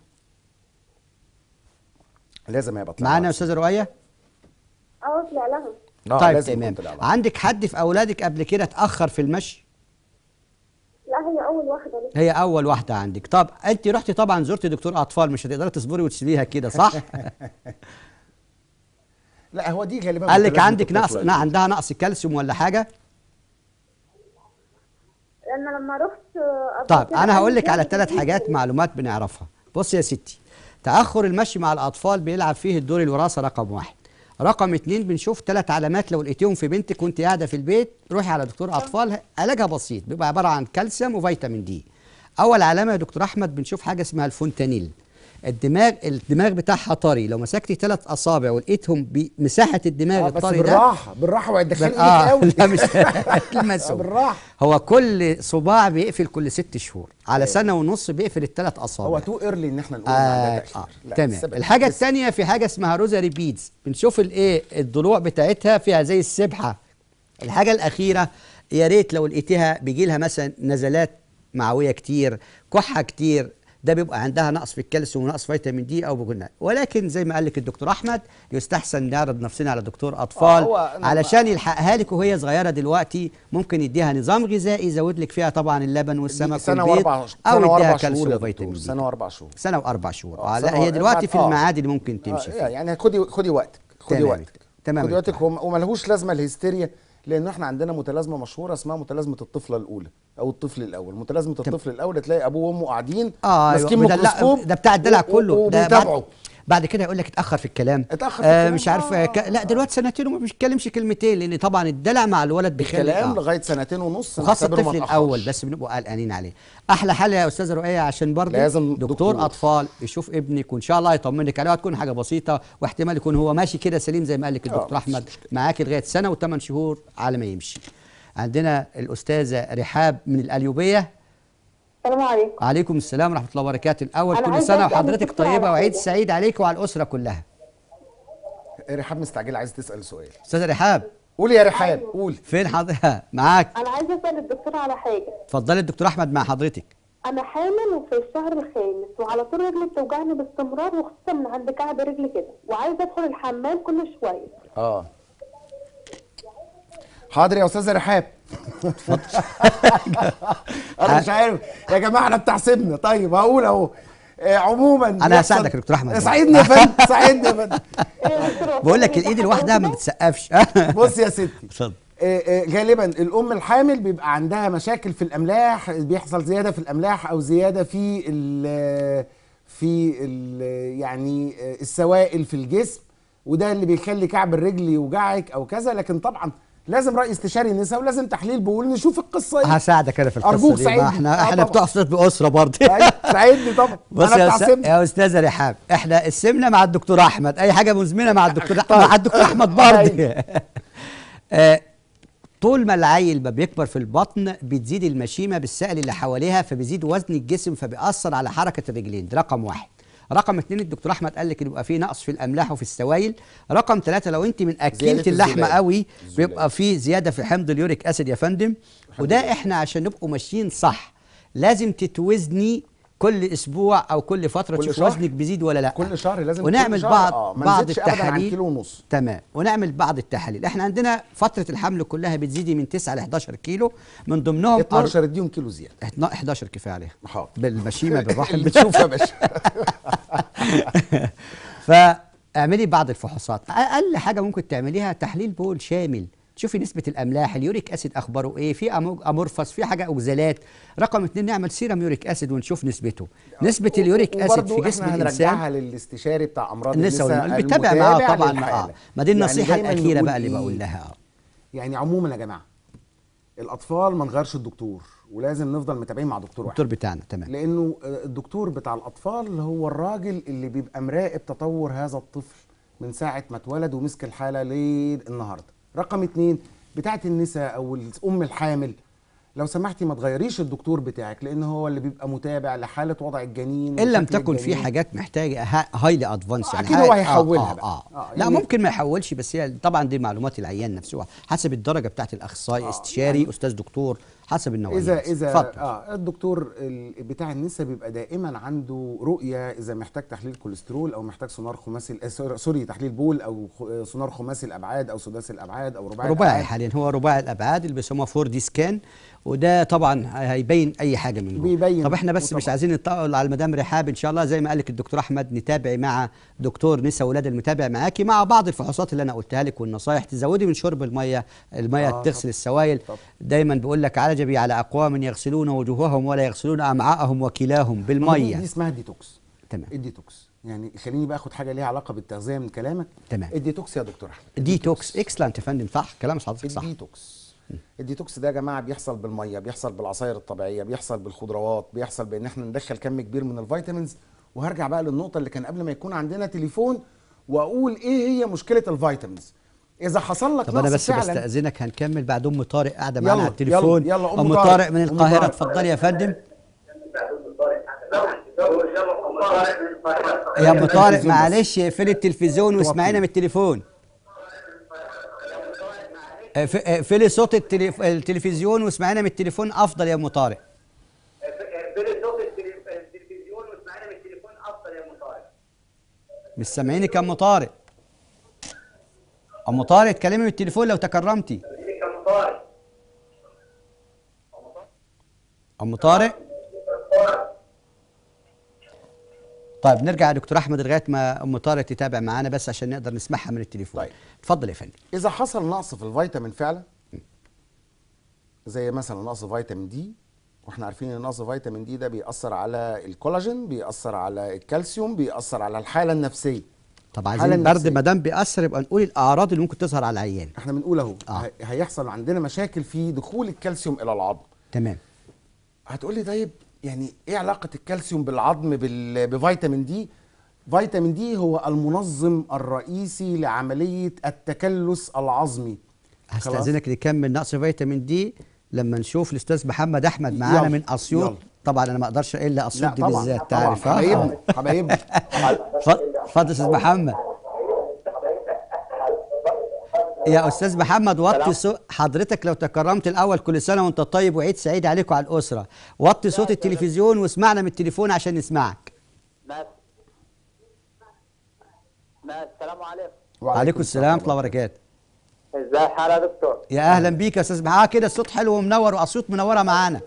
لازم هيبقى طلع معانا يا لها. استاذه رؤيه اه طلع لها آه، طيب لازم يكون تمام طلع لها. عندك حد في اولادك قبل كده اتاخر في المشي لا هي أول واحدة لسه هي اول واحده عندك طب انت رحتي طبعا زرتي دكتور اطفال مش هتقدري تصبري وتسيبيها كده صح لا هو دي غالبا قال لك متلازمة عندك نقص الطفل. نا عندها نقص كالسيوم ولا حاجه لأن لما رحت آه، قبل طيب كده انا هقول قالت لك على لي ثلاث إنتي- حاجات معلومات بنعرفها بص يا ستي تاخر المشي مع الاطفال بيلعب فيه الدور الوراثه رقم واحد رقم اتنين بنشوف ثلاث علامات لو لقيتيهم في بنتك وانت قاعده في البيت روحي على دكتور اطفال علاجها بسيط بيبقى عباره عن كالسيوم وفيتامين دي اول علامه يا دكتور احمد بنشوف حاجه اسمها الفونتانيل الدماغ الدماغ بتاعها طري لو مسكتي ثلاث اصابع ولقيتهم بمساحه الدماغ آه بس الطري ده بالراحه بالراحه وهتدخلي بال- ايدك قوي لا مش المسؤول بالراحه هو كل صباع بيقفل كل ست شهور على سنه ونص بيقفل الثلاث اصابع هو تو ايرلي ان احنا نقول إن آه عندها تأخير. آه لا، تمام السبب- الحاجه لسه. الثانيه في حاجه اسمها روزاري بيدز بنشوف الايه الضلوع بتاعتها فيها زي السبحه الحاجه الاخيره يا ريت لو لقيتيها بيجي لها مثلا نزلات معويه كتير كحه كتير ده بيبقى عندها نقص في الكالسيوم ونقص فيتامين دي او بقولنا ولكن زي ما قال لك الدكتور احمد يستحسن نعرض نفسنا على دكتور اطفال هو أنا- علشان يلحقها لك وهي صغيره دلوقتي ممكن يديها نظام غذائي يزود لك فيها طبعا اللبن والسمك سنه والبيض واربع او سنه يديها واربع شهور كالسيوم يا وفيتامين دكتور دي سنه واربع شهور سنه واربع شهور آه، اه سنة لا هي وأربع- دلوقتي في آه. الميعاد اللي ممكن تمشي آه، فيه يعني خدي خدي وقتك خدي تمام. وقتك تمام خدي يا وقتك دكتور. وما وما لهوش لازمه الهستيريا لان احنا عندنا متلازمه مشهوره اسمها متلازمه الطفله الاولى او الطفل الاول متلازمه الطفل الاول تلاقي ابوه وامه قاعدين اه ماسكين أيوة. ده, ميكروسكوب لا ده بتاع الدلع و- كله و- ده وبيتابعوا بعد, بعد كده يقول لك اتاخر في الكلام اتأخر في آه الكلام. مش عارف آه، آه ك... لا آه. دلوقتي سنتين وما بيتكلمش كلمتين لان طبعا الدلع مع الولد بيخلي الكلام آه. لغايه سنتين ونص وخاصه نعتبره ما الطفل اتأخرش. الاول بس بنبقى قلقانين عليه احلى حل يا استاذه رؤيه عشان برضه لازم دكتور, دكتور. اطفال يشوف ابنك وان شاء الله يطمنك عليه وهتكون حاجه بسيطه واحتمال يكون هو ماشي كده سليم زي ما قال لك الدكتور مفيش احمد مشكلة. معاك لغايه سنه وثمان شهور على ما يمشي عندنا الاستاذه رحاب من القليوبيه السلام عليكم عليكم السلام ورحمه الله وبركاته الاول أنا كل عايزة سنه أسأل وحضرتك الدكتور على طيبه وعيد حاجة. سعيد عليك وعلى الاسره كلها رحاب مستعجله عايز تسال سؤال استاذه رحاب قولي يا رحاب قولي فين حضرتك معاك أنا عايزة أسأل الدكتور على حاجة اتفضلي الدكتور احمد مع حضرتك أنا حامل وفي الشهر الخامس وعلى طول رجلي بتوجعني باستمرار وخصوصا من عند كعب رجلي كده وعايزة أدخل الحمام كل شوية اه حاضر يا استاذه رحاب انا مش عارف يا جماعه انا بتاع سمنه طيب هقول اهو آه، عموما أنا بيحصل- هساعدك يا دكتور أحمد. ساعدني يا فندم ساعدني يا فندم إيه يا دكتور، بقول لك وصلني الايد ده لوحدها ما حضرتك؟ بتسقفش بص يا ستي اتفضل آه، آه، غالبا الام الحامل بيبقى عندها مشاكل في الاملاح بيحصل زياده في الاملاح او زياده في ال في ال يعني آه، السوائل في الجسم وده اللي بيخلي كعب الرجل يوجعك او كذا لكن طبعا لازم راي استشاري نساء ولازم تحليل بول نشوف القصه ايه هساعدك انا في القصه أرجوك دي ساعدني. ما احنا آه احنا طبعا. بتوع صوت باسره برضه أيوة، ساعدني طبعا بص انا يا, بتاع أستاذ- سمنة. يا استاذه رحاب احنا السمنه مع الدكتور احمد اي حاجه مزمنه مع الدكتور مع الدكتور احمد برضه آه، طول ما العيل ما بيكبر في البطن بتزيد المشيمه بالسائل اللي حواليها فبيزيد وزن الجسم فبيأثر على حركه الرجلين ده رقم واحد رقم اتنين الدكتور احمد قال لك إن يبقى فيه نقص في الاملاح وفي السوائل رقم ثلاثة لو انت من اكلت زيادة اللحمه الزلال. قوي الزلال. بيبقى فيه زياده في حمض اليوريك اسيد يا فندم وده احنا عشان نبقوا ماشيين صح لازم تتوزني كل اسبوع او كل فتره كل تشوف شهر؟ وزنك بيزيد ولا لا كل شهر لازم ونعمل كل شهر بعض آه، ما بعض نزيدش أبداً عن التحاليل كيلو ونص. تمام ونعمل بعض التحاليل احنا عندنا فتره الحمل كلها بتزيدي من 9 ل 11 كيلو من ضمنهم 12 اديهم كيلو زياده أر- 11 كفايه عليها حاضر. بالمشيمه بالرحم اللي تشوفها يا باشا فاعملي بعض الفحوصات اقل حاجه ممكن تعمليها تحليل بول شامل تشوفي نسبة الأملاح اليوريك أسيد أخباره إيه في أمو- أمورفس في حاجة أوكزالات رقم اتنين نعمل سيرم يوريك أسيد ونشوف نسبته نسبة اليوريك أسيد في وبرضه جسم احنا الإنسان هنرجعها للاستشاري بتاع امراض النساء النساء اللي بيتابع معاها المتابع طبعا للحالة. اه ما دي النصيحة يعني دايماً الأخيرة نقول بقى اللي إيه؟ بقول لها اه يعني عموما يا جماعه الاطفال ما نغيرش الدكتور ولازم نفضل متابعين مع دكتور واحد الدكتور بتاعنا تمام لانه آه، الدكتور بتاع الاطفال هو الراجل اللي بيبقى مراقب تطور هذا الطفل من ساعه ما اتولد ومسك الحاله للنهارده رقم اتنين بتاعه النساء او الام الحامل لو سمحتي ما تغيريش الدكتور بتاعك لان هو اللي بيبقى متابع لحاله وضع الجنين ان لم وشكل تكن في الجنين. حاجات محتاجه هايلي ادفانس أكيد هو هيحولها بقى. آه. آه، لا يعني- ممكن ما يحولش بس هي طبعا دي معلومات العيان نفسه حسب الدرجه بتاعت الاخصائي آه، استشاري يعني- استاذ دكتور حسب النوعيه اذا بس. اذا اتفضل. اه الدكتور ال- بتاع النساء بيبقى دائما عنده رؤيه اذا محتاج تحليل كوليسترول او محتاج سونار خماسي آه، سوري- سوري تحليل بول او خ- آه، سونار خماسي الابعاد او سداسي الابعاد او رباعي رباعي الأبعاد. حاليا هو رباعي الابعاد اللي بيسموها 4 دي سكان وده طبعا هيبين اي حاجه من جوه بيبين طب احنا بس مش وطبعاً. عايزين نطول على المدام رحاب ان شاء الله زي ما قال لك الدكتور احمد نتابع مع دكتور نساء ولاد المتابع معاكي مع بعض الفحوصات اللي انا قلتها لك والنصايح تزودي من شرب الميه الميه آه، تغسل طبعاً. السوائل طبعاً. دايما بيقول لك عجبي على اقوام يغسلون وجوههم ولا يغسلون امعاءهم وكلاهم دي, دي بالميه اسمها الديتوكس تمام الديتوكس يعني خليني بقى اخد حاجه ليها علاقه بالتغذيه من كلامك تمام. الديتوكس يا دكتور احمد ديتوكس اكسلنت يا فندم صح كلام حضرتك صح الديتوكس الديتوكس ده يا جماعه بيحصل بالميه بيحصل بالعصاير الطبيعيه بيحصل بالخضروات بيحصل بان احنا ندخل كم كبير من الفيتامينز وهرجع بقى للنقطه اللي كان قبل ما يكون عندنا تليفون واقول ايه هي مشكله الفيتامينز اذا حصل لك طب انا نقص بس فعلا بستاذنك هنكمل بعد ام طارق قاعده يلا، معانا على التليفون يلا، يلا، أم ام طارق، طارق من أم القاهره طارق. اتفضلي يا فندم يا ام طارق التلفزيون بس. معلش اقفلي التلفزيون واسمعينا من التليفون اقف- اقفلي صوت التليف... التلفزيون واسمعينا من التليفون افضل يا ام طارق اقفلي صوت التليف- التلفزيون واسمعينا من التليفون افضل يا ام طارق مش سامعينك يا ام طارق ام طارق اتكلمي من التليفون لو تكرمتي ليك يا ام طارق ام طارق طيب نرجع يا دكتور احمد لغايه ما ام طارق تتابع معانا بس عشان نقدر نسمعها من التليفون طيب. اتفضل يا فندم اذا حصل نقص في الفيتامين فعلا زي مثلا نقص فيتامين دي واحنا عارفين ان نقص فيتامين دي ده بيأثر على الكولاجين بيأثر على الكالسيوم بيأثر على الحاله النفسيه طب حالة عايزين برد نفسية. ما دام بيأثر يبقى نقول الاعراض اللي ممكن تظهر على العيان احنا بنقول اهو آه. ه- هيحصل عندنا مشاكل في دخول الكالسيوم الى العظم تمام هتقول لي طيب يعني ايه علاقه الكالسيوم بالعظم بال- بفيتامين دي فيتامين دي هو المنظم الرئيسي لعمليه التكلس العظمي خلاص؟ هستأذنك نكمل نقص فيتامين دي لما نشوف الاستاذ محمد احمد معانا يلا، من اسيوط يلا. طبعا انا ما اقدرش الا اسيوط لا دي طبعا بالذات طبعا تعرف ها؟ حبايبنا حبايبنا اتفضل اتفضل يا استاذ محمد يا استاذ محمد وطي صوت حضرتك لو تكرمت الاول كل سنه وانت طيب وعيد سعيد عليكم على الاسره وطي صوت التلفزيون واسمعنا من التليفون عشان نسمعك ماشي ماشي السلام عليكم وعليكم السلام ورحمه الله وبركاته ازاي الحال يا دكتور يا اهلا بيك يا استاذ محمد كده الصوت حلو ومنور واسيوط منوره معانا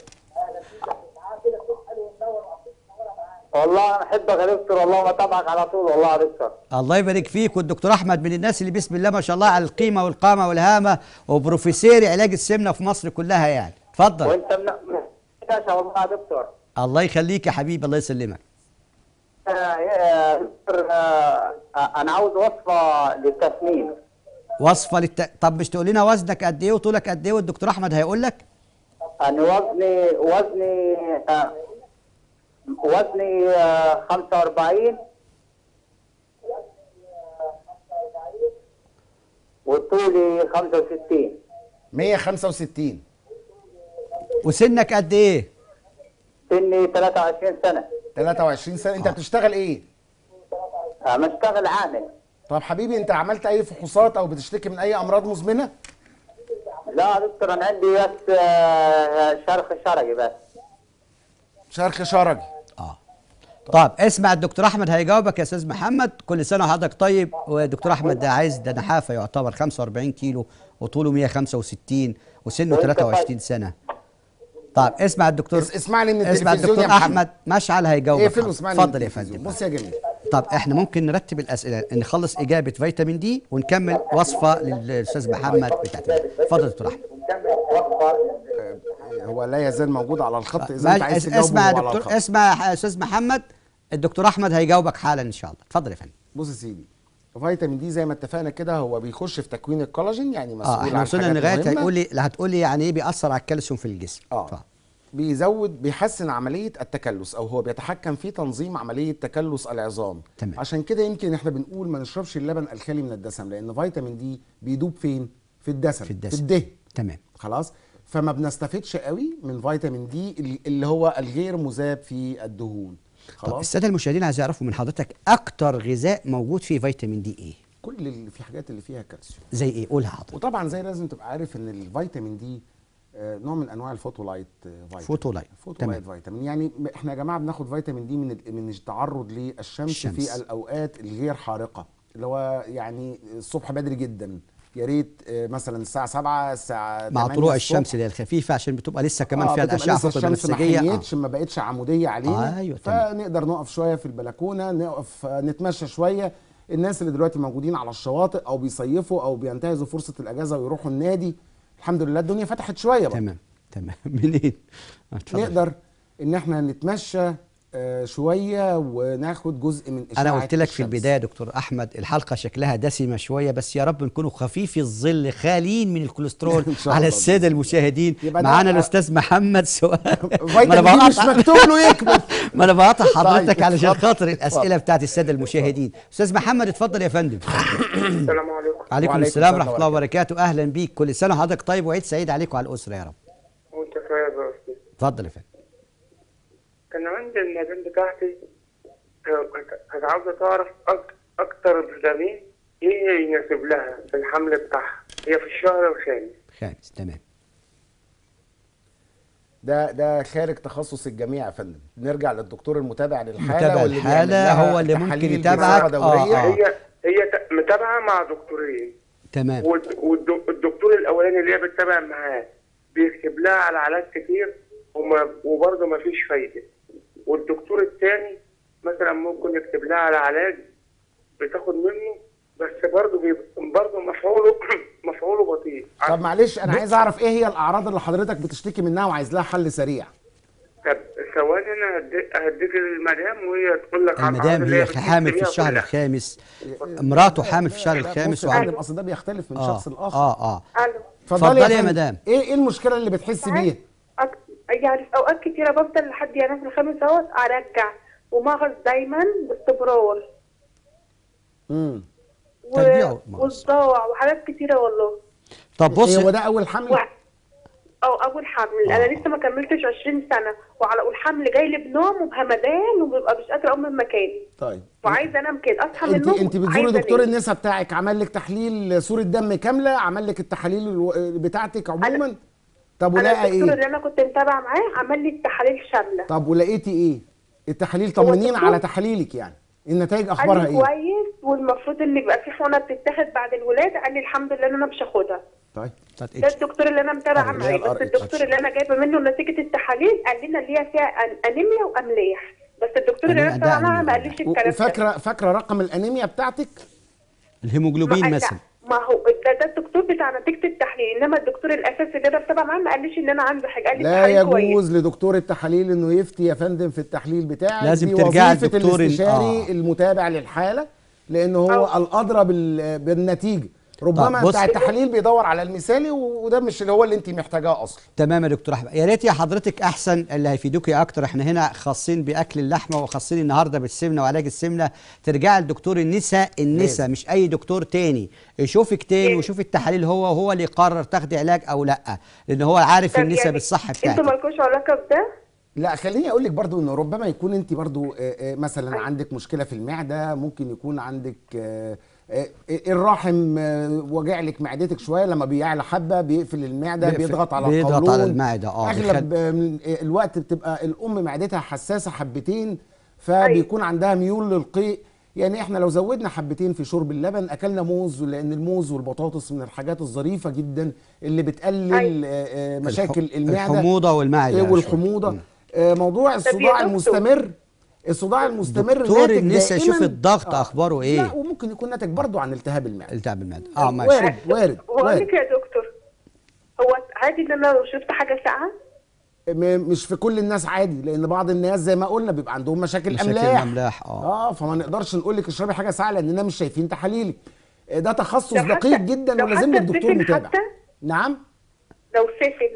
والله انا احبك يا دكتور والله واتابعك على طول والله يا دكتور الله يبارك فيك والدكتور احمد من الناس اللي بسم الله ما شاء الله على القيمه والقامه والهامه وبروفيسير علاج السمنه في مصر كلها يعني اتفضل وانت من شاشة والله يا دكتور الله يخليك يا حبيبي الله يسلمك آه، يا دكتور آه، آه، انا عاوز وصفه للتسمين وصفه للت... طب مش تقول لنا وزنك قد ايه وطولك قد ايه والدكتور احمد هيقول لك انا وزني وزني آه، وزني آه، 45 وطولي 65 165 وسنك قد ايه سني 23 سنة 23 سنه انت بتشتغل ايه آه، مشتغل عامل طب حبيبي انت عملت اي فحوصات او بتشتكي من اي امراض مزمنه لا يا دكتور انا عندي بس آه، شرخ شرقي بس شرخ شرجي اه طب اسمع الدكتور احمد هيجاوبك يا استاذ محمد كل سنه وحضرتك طيب والدكتور احمد ده عايز ده نحافه يعتبر 45 كيلو وطوله 165 وسنه وانت 23 سنه طب اسمع الدكتور اس- اسمعني من اسمع التلفزيون الدكتور يا محمد. احمد مشعل هيجاوبك اقفل حاضر. واسمعني من اتفضل يا التلفزيون. فندم بص يا جميل طب احنا ممكن نرتب الاسئله نخلص اجابه فيتامين دي ونكمل وصفه للاستاذ محمد بتاعت اتفضل يا دكتور احمد هو لا يزال موجود على الخط اذا ما- انت عايز اس- تجاوبه اسمع يا هو على دكتور الخط. اسمع يا استاذ محمد الدكتور احمد هيجاوبك حالا ان شاء الله اتفضل يا فندم بص يا سيدي فيتامين دي زي ما اتفقنا كده هو بيخش في تكوين الكولاجين يعني مسؤول اه احنا عن وصلنا حاجات لغايه مهمة. هيقول لي هتقول لي يعني ايه بيأثر على الكالسيوم في الجسم اه اتفضل. بيزود بيحسن عمليه التكلس او هو بيتحكم في تنظيم عمليه تكلس العظام تمام. عشان كده يمكن احنا بنقول ما نشربش اللبن الخالي من الدسم لان فيتامين دي بيدوب فين في الدسم في الدسم. في الدهن تمام خلاص فما بنستفدش قوي من فيتامين دي اللي- اللي هو الغير مذاب في الدهون طب خلاص الساده المشاهدين عايز يعرفوا من حضرتك اكتر غذاء موجود فيه فيتامين دي ايه كل اللي في حاجات اللي فيها كالسيوم زي ايه قولها حضرتك وطبعا زي لازم تبقى عارف ان الفيتامين دي آه، نوع من انواع الفوتولايت آه، فيتامين فوتولايت. فوتولايت فيتامين يعني م- احنا يا جماعه بناخد فيتامين دي من ال- من التعرض للشمس الشمس. في الاوقات الغير حارقه اللي هو يعني الصبح بدري جدا يا ريت آه، مثلا الساعه 7 الساعه مع 8 طلوع الصبح. الشمس اللي هي الخفيفه عشان بتبقى لسه كمان آه، فيها بتبقى الاشعه لسه فوق الشمس ما البنفسجيه آه. حيتش ما بقتش عموديه علينا أيوة، تمام. فنقدر نقف شويه في البلكونه نقف آه، نتمشى شويه الناس اللي دلوقتي موجودين على الشواطئ او بيصيفوا او بينتهزوا فرصه الاجازه ويروحوا النادي الحمد لله الدنيا فتحت شويه بقى تمام تمام منين آه، اتفضل. نقدر ان احنا نتمشى آه، شويه وناخد جزء من اشعه انا قلت لك في الشمس. البدايه يا دكتور احمد الحلقه شكلها دسمه شويه بس يا رب نكونوا خفيف الظل خاليين من الكوليسترول إن شاء على الله. الساده المشاهدين يبقى ده- معانا الاستاذ محمد سؤال ما انا فيتامين دي مش بقطع مكتوب له يكمل ما انا بقطع حضرتك طيب، علشان اتفضل. خاطر الاسئله بتاعت الساده المشاهدين استاذ محمد اتفضل يا فندم السلام عليكم عليكم وعليكم السلام السلام ورحمه الله وبركاته اهلا بيك كل سنه وحضرتك طيب وعيد سعيد عليك وعلى الاسره يا رب وانت طيب يا استاذ اتفضل يا فندم كان عندي المدام بتاعتي آه، كانت- كانت عاوزه تعرف أك- اكتر فيتامين ايه يناسب لها في الحمل بتاعها هي في الشهر الخامس خامس تمام ده ده خارج تخصص الجميع يا فندم نرجع للدكتور المتابع للحاله متابع واللي الحالة بيعمل لها هو اللي ممكن تحاليل يتابعك. بصفة دورية. آه. هي هي ت- متابعه مع دكتورين تمام والد- والدكتور الاولاني اللي هي بتتابع معاه بيكتب لها على علاج كتير وما وبرضه ما فيش فايده والدكتور الثاني مثلا ممكن يكتب لها على علاج بتاخد منه بس برضه بيبقى برضه مفعوله مفعوله بطيء طب معلش انا عايز اعرف ايه هي الاعراض اللي حضرتك بتشتكي منها وعايز لها حل سريع طب ثواني انا هدي- هديك المدام وهي تقول لك على المدام الأعراض اللي هي بتحس حامل في بيها الشهر كلها. الخامس مراته حامل في الشهر لا، الخامس بص يا وعن- فندم اصل ده بيختلف من اه شخص لاخر اه اه الو اتفضلي يا فندم. مدام. ايه ايه المشكله اللي بتحس بيها أك... يعني في اوقات كتيره بفضل لحد يعني في الخامس دوت ارجع ومغص دايما باستمرار و... ترجيع ومغص. والصداع وحاجات كتيره والله طب بص إيه هو ده اول حمل و... او اول حمل انا لسه ما كملتش 20 سنه وعلى اول حمل جاي لي بنوم وبهمدان وببقى مش قادره اقوم من مكاني طيب وعايزه انام كده اصحى من انت النوم انت بتزوري عايزة دكتور أنام. النساء بتاعك عمل لك تحليل صوره دم كامله عمل لك التحاليل الو- بتاعتك عموما طب انا ولقى الدكتور ايه اللي انا كنت متابعه معاه عمل لي التحاليل شامله طب ولقيتي ايه التحاليل طمنين الدكتور- على تحاليلك يعني النتائج قال اخبارها لي ايه كويس والمفروض ان يبقى في حقنه بتتاخد بعد الولاده قال لي الحمد لله ان انا مش هاخدها طيب بتاعت ده إيه؟ الدكتور اللي انا متابعه اللي هي معاه بس ال RH. الدكتور اللي انا جايبه منه نتيجه التحاليل قال لنا اللي هي فيها أن- انيميا واملاح بس الدكتور اللي انا أنيميا- متابعه ده معاه ما أنيميا قاليش الكلام ده وفاكره فاكره رقم الانيميا بتاعتك الهيموجلوبين ما- مثلا ما هو ده, ده الدكتور بتاع نتيجه التحليل انما الدكتور الاساسي اللي انا متابعه معاه ما قاليش ان انا عندي حاجه قال لي لا التحاليل كويس يجوز لدكتور التحاليل انه يفتي يا فندم في التحليل بتاعك لازم دي ترجعي وظيفة للدكتور ال- الاستشاري آه. المتابع للحاله لان هو أو- الادرى بال- بالنتيجه ربما طب بص- بتاع التحاليل بيدور على المثالي وده مش اللي هو اللي انت محتاجاه اصلا تمام يا دكتور احمد يا ريت يا حضرتك احسن اللي هيفيدوكي اكتر احنا هنا خاصين باكل اللحمه وخاصين النهارده بالسمنه وعلاج السمنه ترجع لدكتور النساء النساء مش اي دكتور تاني يشوفك تاني ويشوف التحاليل هو وهو اللي يقرر تاخدي علاج او لا لان هو عارف طب النساء يعني بالصح انتوا بتاعتك مالكوش علاقه بده؟ لا خليني اقول لك برضو انه ربما يكون انت برضو آه، آه، مثلا عندك مشكله في المعده ممكن يكون عندك آه، آه، الرحم آه، وجع لك معدتك شويه لما بيعلى حبه بيقفل المعده بيقفل- بيضغط على بيضغط القولون على المعدة، اه، اغلب آه، من الوقت بتبقى الام معدتها حساسه حبتين فبيكون عندها ميول للقيء يعني احنا لو زودنا حبتين في شرب اللبن اكلنا موز لان الموز والبطاطس من الحاجات الظريفه جدا اللي بتقلل أيوة. آه، آه، مشاكل المعده الحموضه والمعده إيه يا والحموضه آه، موضوع يا الصداع دكتور. المستمر الصداع المستمر دكتور ناتج النساء دائماً- شوف الضغط أخباره إيه؟ لا وممكن يكون ناتج برضو عن التهاب المعده التهاب المعده اه ماشي وارد وارد بقول وارد لك يا دكتور هو عادي ان انا لو شربت حاجه ساقعه م- مش في كل الناس عادي لان بعض الناس زي ما قلنا بيبقى عندهم مشاكل, مشاكل املاح أملاح، آه. اه فما نقدرش نقول لك اشربي حاجه ساقعه لاننا مش شايفين تحاليلك آه، ده تخصص لو حتى- دقيق جدا لو ولازم حتى لك دكتور السفن متابع حتى؟ نعم لو سفن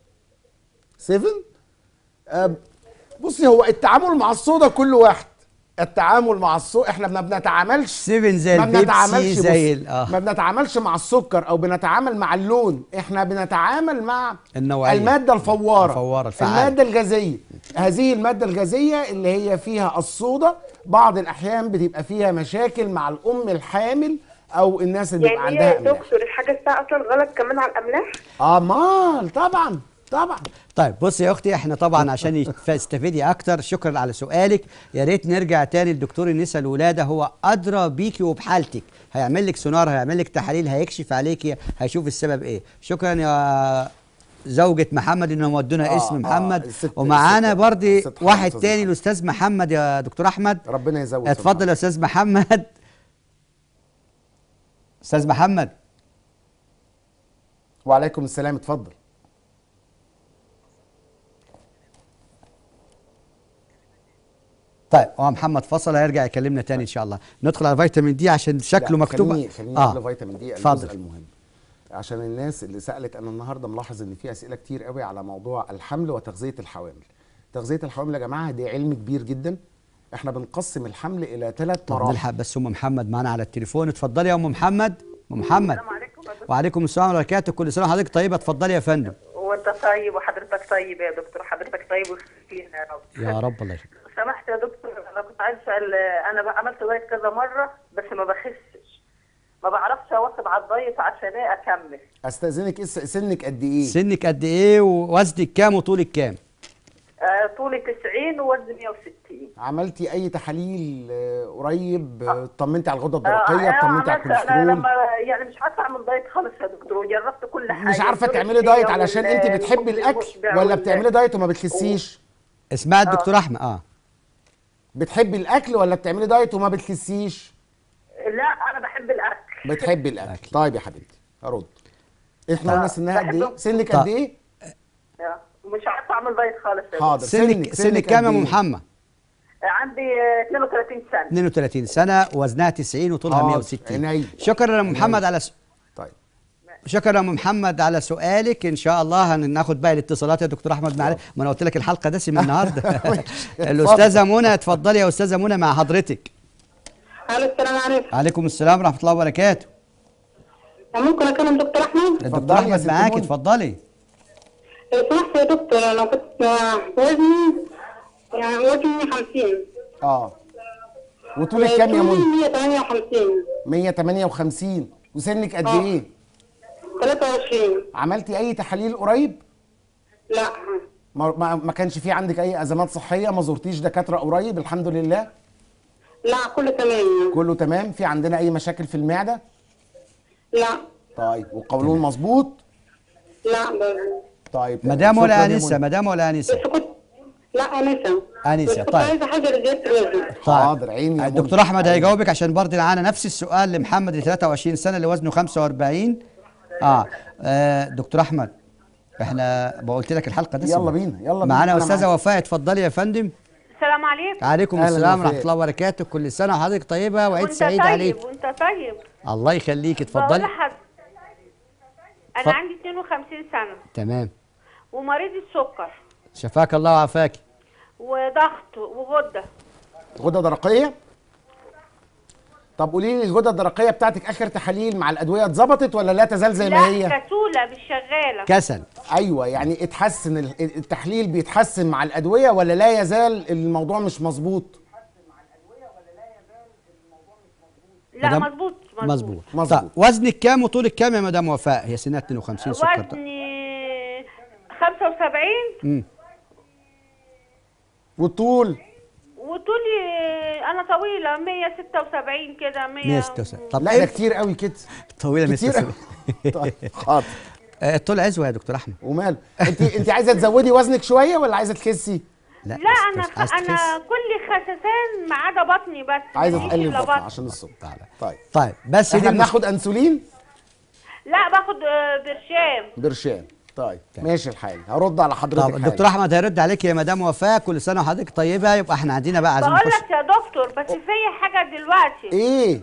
7 آه بصي هو التعامل مع الصودا كل واحد التعامل مع الصودا احنا ما بنتعاملش سيفن زي ما البيبسي بنتعاملش زي بص، ال- اه ما بنتعاملش مع السكر او بنتعامل مع اللون احنا بنتعامل مع النوعية. الماده الفواره الفوارة الفعالة. الماده الغازيه هذه الماده الغازيه اللي هي فيها الصودا بعض الاحيان بتبقى فيها مشاكل مع الام الحامل او الناس اللي بيبقى يعني هي عندها يا املاح دكتور الحاجه الساقعه اصلا غلط كمان على الاملاح امال طبعا طبعا طيب بصي يا اختي احنا طبعا عشان يف- تستفيدي اكتر شكرا على سؤالك يا ريت نرجع تاني لدكتور النساء الولاده هو ادرى بيكي وبحالتك هيعمل لك سونار هيعمل لك تحاليل هيكشف عليكي هيشوف السبب ايه شكرا يا زوجة محمد انهم ودونا آه، اسم آه، محمد الست- ومعانا الست- برضه الست واحد أستاذ تاني محمد. الاستاذ محمد يا دكتور احمد ربنا يزود اتفضل يا استاذ محمد استاذ محمد وعليكم السلام اتفضل طيب هو محمد فصل هيرجع يكلمنا تاني ان شاء الله ندخل على فيتامين دي عشان شكله لا، مكتوب خليني خليني قبل فيتامين دي الجزء اتفضل المهم عشان الناس اللي سالت انا النهارده ملاحظ ان في اسئله كتير قوي على موضوع الحمل وتغذيه الحوامل تغذيه الحوامل يا جماعه دي علم كبير جدا احنا بنقسم الحمل الى ثلاث طب مراحل نلحق بس ام محمد معانا على التليفون اتفضلي يا ام محمد ام محمد السلام عليكم يا دكتور وعليكم السلام ورحمه الله وبركاته كل سنه وحضرتك طيبه اتفضلي يا فندم وانت طيب وحضرتك طيب يا دكتور حضرتك طيب وخفينا يا رب يا رب الله يخليك لو سمحت يا دكتور انا كنت عايز اسال انا بقى عملت دايت كذا مره بس ما بخسش ما بعرفش اواظب على الدايت عشان ايه اكمل استاذنك اس- سنك قد ايه سنك قد ايه ووزنك كام وطولك كام آه طولي 90 ووزني 160 عملتي اي تحاليل آه، قريب آه، طمنتي على الغده آه، الدرقيه أنا طمنتي على عملت- انا الكوليسترول لما يعني مش عارفه اعمل دايت خالص يا دكتور وجربت كل حاجه مش عارفه الدور تعملي الشهية دايت علشان وال- انت بتحبي والمخ الاكل المشبع ولا وال- بتعملي دايت وما بتخسيش اسمها الدكتور احمد اه بتحبي الاكل ولا بتعملي دايت وما بتخسيش لا انا بحب الاكل بتحبي الاكل طيب يا حبيبتي ارد احنا قلنا سنها قد ايه بحب- سنك طيب. قد ايه آه، ومش عارفه اعمل دايت خالص يا دكتور. حاضر سنك سنك كام يا ام قد إيه؟ محمد آه، عندي آه، 32 سنه 32 سنه وزنها 90 وطولها حاضر، 160 عينيا. شكرا يا ام محمد على س... طيب شكرا يا ام محمد على سؤالك ان شاء الله هناخد باقي الاتصالات يا دكتور احمد معلش ما انا قلت لك الحلقه دسمه النهارده الاستاذه منى اتفضلي يا استاذه منى مع حضرتك الو السلام عليكم عليكم السلام ورحمه الله وبركاته ممكن اكلم دكتور احمد الدكتور اتفضلي يا احمد ست معاكي منى. اتفضلي لو سمحت يا دكتور انا كنت آه، وزني يعني وزني 50 اه وطولك كام يا منى 158 158 وسنك قد آه. ايه 23 عملتي اي تحاليل قريب لا ما, ما, ما كانش في عندك اي ازمات صحيه ما زرتيش دكاتره قريب الحمد لله لا كله تمام كله تمام في عندنا اي مشاكل في المعده لا طيب والقولون مظبوط لا بس طيب مدام ولا شكراً يا انسه منى. مدام ولا انسه بس كنت لا انسه أنسة، بس كنت طيب. عايزه حاجه لزياده الوزن حاضر عيني يا الدكتور منى. احمد هيجاوبك عشان برضه معانا نفس السؤال لمحمد اللي 23 سنه اللي وزنه 45 اه, آه دكتور احمد احنا بقولت لك الحلقه دي يلا بينا، يلا بينا، معانا أنا استاذه معاك. وفاء اتفضلي يا فندم السلام عليكم عليكم أهلاً السلام وسهلاً. ورحمه الله وبركاته كل سنه وحضرتك طيبه وعيد وانت سعيد طيب عليك وانت طيب الله يخليك بقول اتفضلي لحد انا اتفضل. عندي 52 سنه تمام ومريض السكر شفاك الله وعافاك وضغط وغده غده درقيه طب قولي لي الغده الدرقيه بتاعتك اخر تحاليل مع الادويه اتظبطت ولا لا تزال زي ما هي لا كسوله مش شغاله كسل ايوه يعني اتحسن ال- التحليل بيتحسن مع الادويه ولا لا يزال الموضوع مش مظبوط لا مدام- مظبوط مظبوط مظبوط. طيب وزنك كام وطولك كام يا مدام وفاء هي سنها 52 سكر طيب. وزني 75 امم والطول وطولي انا طويله 176 كده 100 176 طب لا ايه ده كتير قوي كده طويله كتير 176 قوي طيب حاضر آه، الطول عزوه يا دكتور احمد وماله انت انت عايزه تزودي وزنك شويه ولا عايزه تخسي لا بس- انا بس عايز انا تخس. كل خسسان ما عدا بطني بس عايزه مفيش تقلل إلا بطن بطن. عشان الصوت تعالى. طيب طيب بس دي احنا المشكلة. بناخد انسولين لا باخد آه، برشام برشام طيب ماشي الحال هرد على حضرتك طب الدكتور احمد هيرد عليك يا مدام وفاء كل سنه وحضرتك طيبه يبقى احنا عندنا بقى عايزين بقول نخش لك يا دكتور بس في حاجه دلوقتي ايه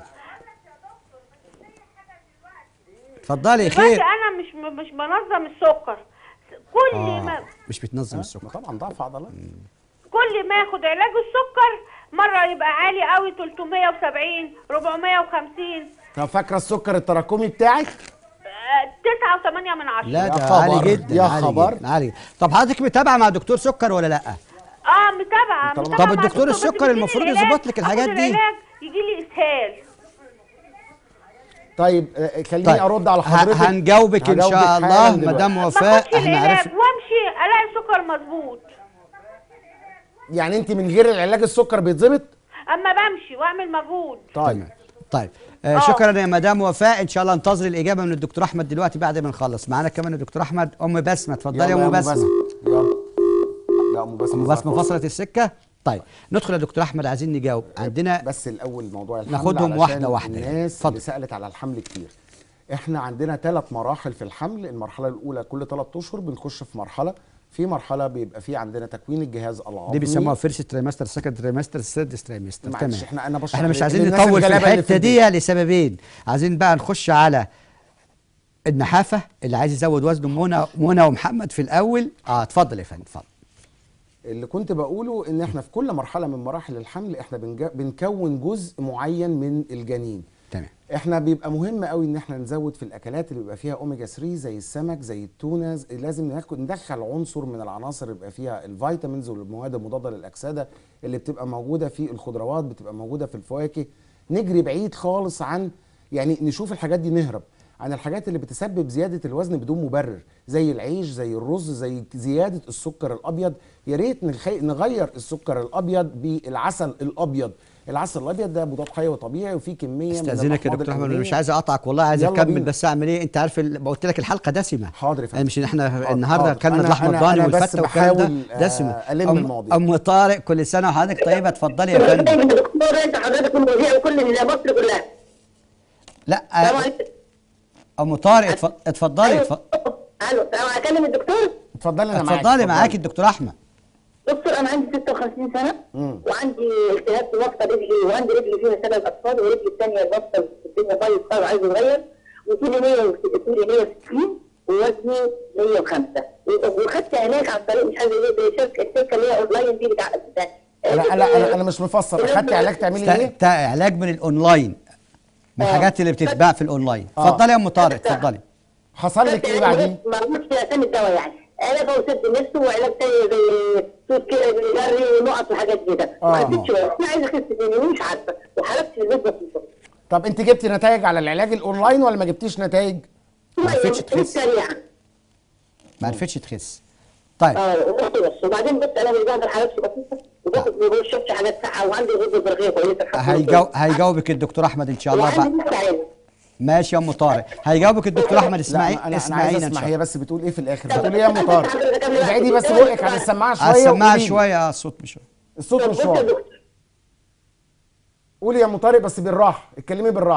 اتفضلي دلوقتي خير انا مش مش بنظم السكر كل ما آه. مش بتنظم ما السكر طبعا ضعف عضلات كل ما اخد علاج السكر مره يبقى عالي قوي 370 450 طب فاكره السكر التراكمي بتاعك 9 و8 من عشرة لا يا ده خبر، عالي جدا يا عالي خبر. جدا عالي جدا. طب حضرتك متابعه مع دكتور سكر ولا لا اه متابعه طب متابعة مع الدكتور بس السكر بيديني المفروض العلاج، يظبط لك الحاجات آخد دي. العلاج يجي لي اسهال طيب آه، خليني طيب ارد على ه- حضرتك هنجاوبك ان هجاوبك شاء حالاً الله دلوقتي. مدام ما وفاء اخدش احنا العلاج عرفنا وامشي الاقي السكر مظبوط يعني انت من غير العلاج السكر بيتظبط اما بمشي واعمل مجهود طيب طيب آه آه. شكرا يا مدام وفاء ان شاء الله انتظر الاجابه من الدكتور احمد دلوقتي بعد ما نخلص معانا كمان الدكتور احمد ام بسمه اتفضلي يا ام بسمه يلا لا ام بسمه ام بسمه فصلت السكه طيب ندخل يا دكتور احمد عايزين نجاوب عندنا بس الاول موضوع الحمل ناخدهم علشان واحدة واحدة يعني. الناس اتفضل. اللي سالت على الحمل كتير احنا عندنا ثلاث مراحل في الحمل المرحله الاولى كل ثلاث اشهر بنخش في مرحله في مرحله بيبقى في عندنا تكوين الجهاز العظمي دي بيسموها فيرست تريمستر سكند تريمستر ثيرد تريمستر معلش، تمام احنا- أنا بشرح احنا مش لل- عايزين للناس نطول في الغلابة اللي الحته في دي لسببين عايزين بقى نخش على النحافه اللي عايز يزود وزنه منى منى ومحمد في الاول اه اتفضل يا فندم اتفضل اللي كنت بقوله ان احنا في كل مرحله من مراحل الحمل احنا بنج... بنكون جزء معين من الجنين تمام احنا بيبقى مهم قوي ان احنا نزود في الاكلات اللي بيبقى فيها اوميجا 3 زي السمك زي التونه ز- لازم ناخد ندخل عنصر من العناصر اللي بيبقى فيها الفيتامينز والمواد المضاده للاكسده اللي بتبقى موجوده في الخضروات بتبقى موجوده في الفواكه نجري بعيد خالص عن يعني نشوف الحاجات دي نهرب عن الحاجات اللي بتسبب زياده الوزن بدون مبرر زي العيش زي الرز زي زياده السكر الابيض يا ريت نخي... نغير السكر الابيض بالعسل الابيض العسل الابيض ده مضاد حيوي طبيعي وفيه كميه من استاذنك يا الأحماض دكتور احمد انا الأمينية. مش عايز اقطعك والله عايز يلا اكمل بينا. بس اعمل ايه انت عارف ال... قلت لك الحلقه دسمه حاضر يا فندم. مش ان احنا حاضر، النهارده حاضر. اكلنا أنا- اللحمه أنا- الضاني أنا بس والفته والكلام ده بحاول، آه، دسمه ألم أم- المواضيع. ام طارق كل سنه وحضرتك طيبه اتفضلي يا فندم يا دكتور انت حضرتك المذيع وكل مصر كلها لا السلام آه، عليكم ام طارق اتف- اتفضلي اتف- الو الو اكلم الدكتور اتفضلي انا معاك اتفضلي معاكي الدكتور احمد دكتور انا عندي 56 سنه مم. وعندي التهاب في مفصل رجلي وعندي رجلي فيها ثلاث اطفال ورجلي الثانيه المفصل الدنيا بايظ خالص عايز يتغير وطولي 100 طولي 160 ووزني 105 وخدت علاج عن طريق مش عارف ايه زي شركه الشركه اللي هي اونلاين دي بتاع بتاع- لا لا انا انا مش مفسر اخدتي علاج تعملي است- ايه تا- علاج من الاونلاين من آه. الحاجات اللي بتتباع في الاونلاين آه. اتفضلي يا ام طارق اتفضلي حصل لك ايه بعدين ما رضيتش اسامي الدواء يعني علاج وسد نفسه وعلاج تاني زي صوت كده جري ونقط وحاجات كده آه. ما عرفتش انا عايزه اخس تاني ومش عارفه وحركت في البيت بسيطه طب انت جبتي نتائج على العلاج الاونلاين ولا ما جبتيش نتائج ما عرفتش تخس. سريعه ما عرفتش تخس طيب اه ورحت بس وبعدين بس انا مش بعمل حاجات بسيطه وباخد ما بشربش حاجات ساقعه وعندي غده درقيه كويسه الحمد لله. هيجاو... هيجاوبك الدكتور احمد ان شاء الله بقى وعندي لسه عيال. ماشي يا ام طارق هيجاوبك الدكتور احمد لا اسماعيل انا انا عايز اسماعيل ان اسمع شاء هي الله بس بتقول ايه في الاخر بتقول ايه يا ام طارق ابعدي بس بقك عن السماعه شويه هسمعها وقولي لي. شويه اه الصوت مش الصوت طب مش بص يا واضح دكتور قولي يا ام طارق بس بالراحه اتكلمي بالراحه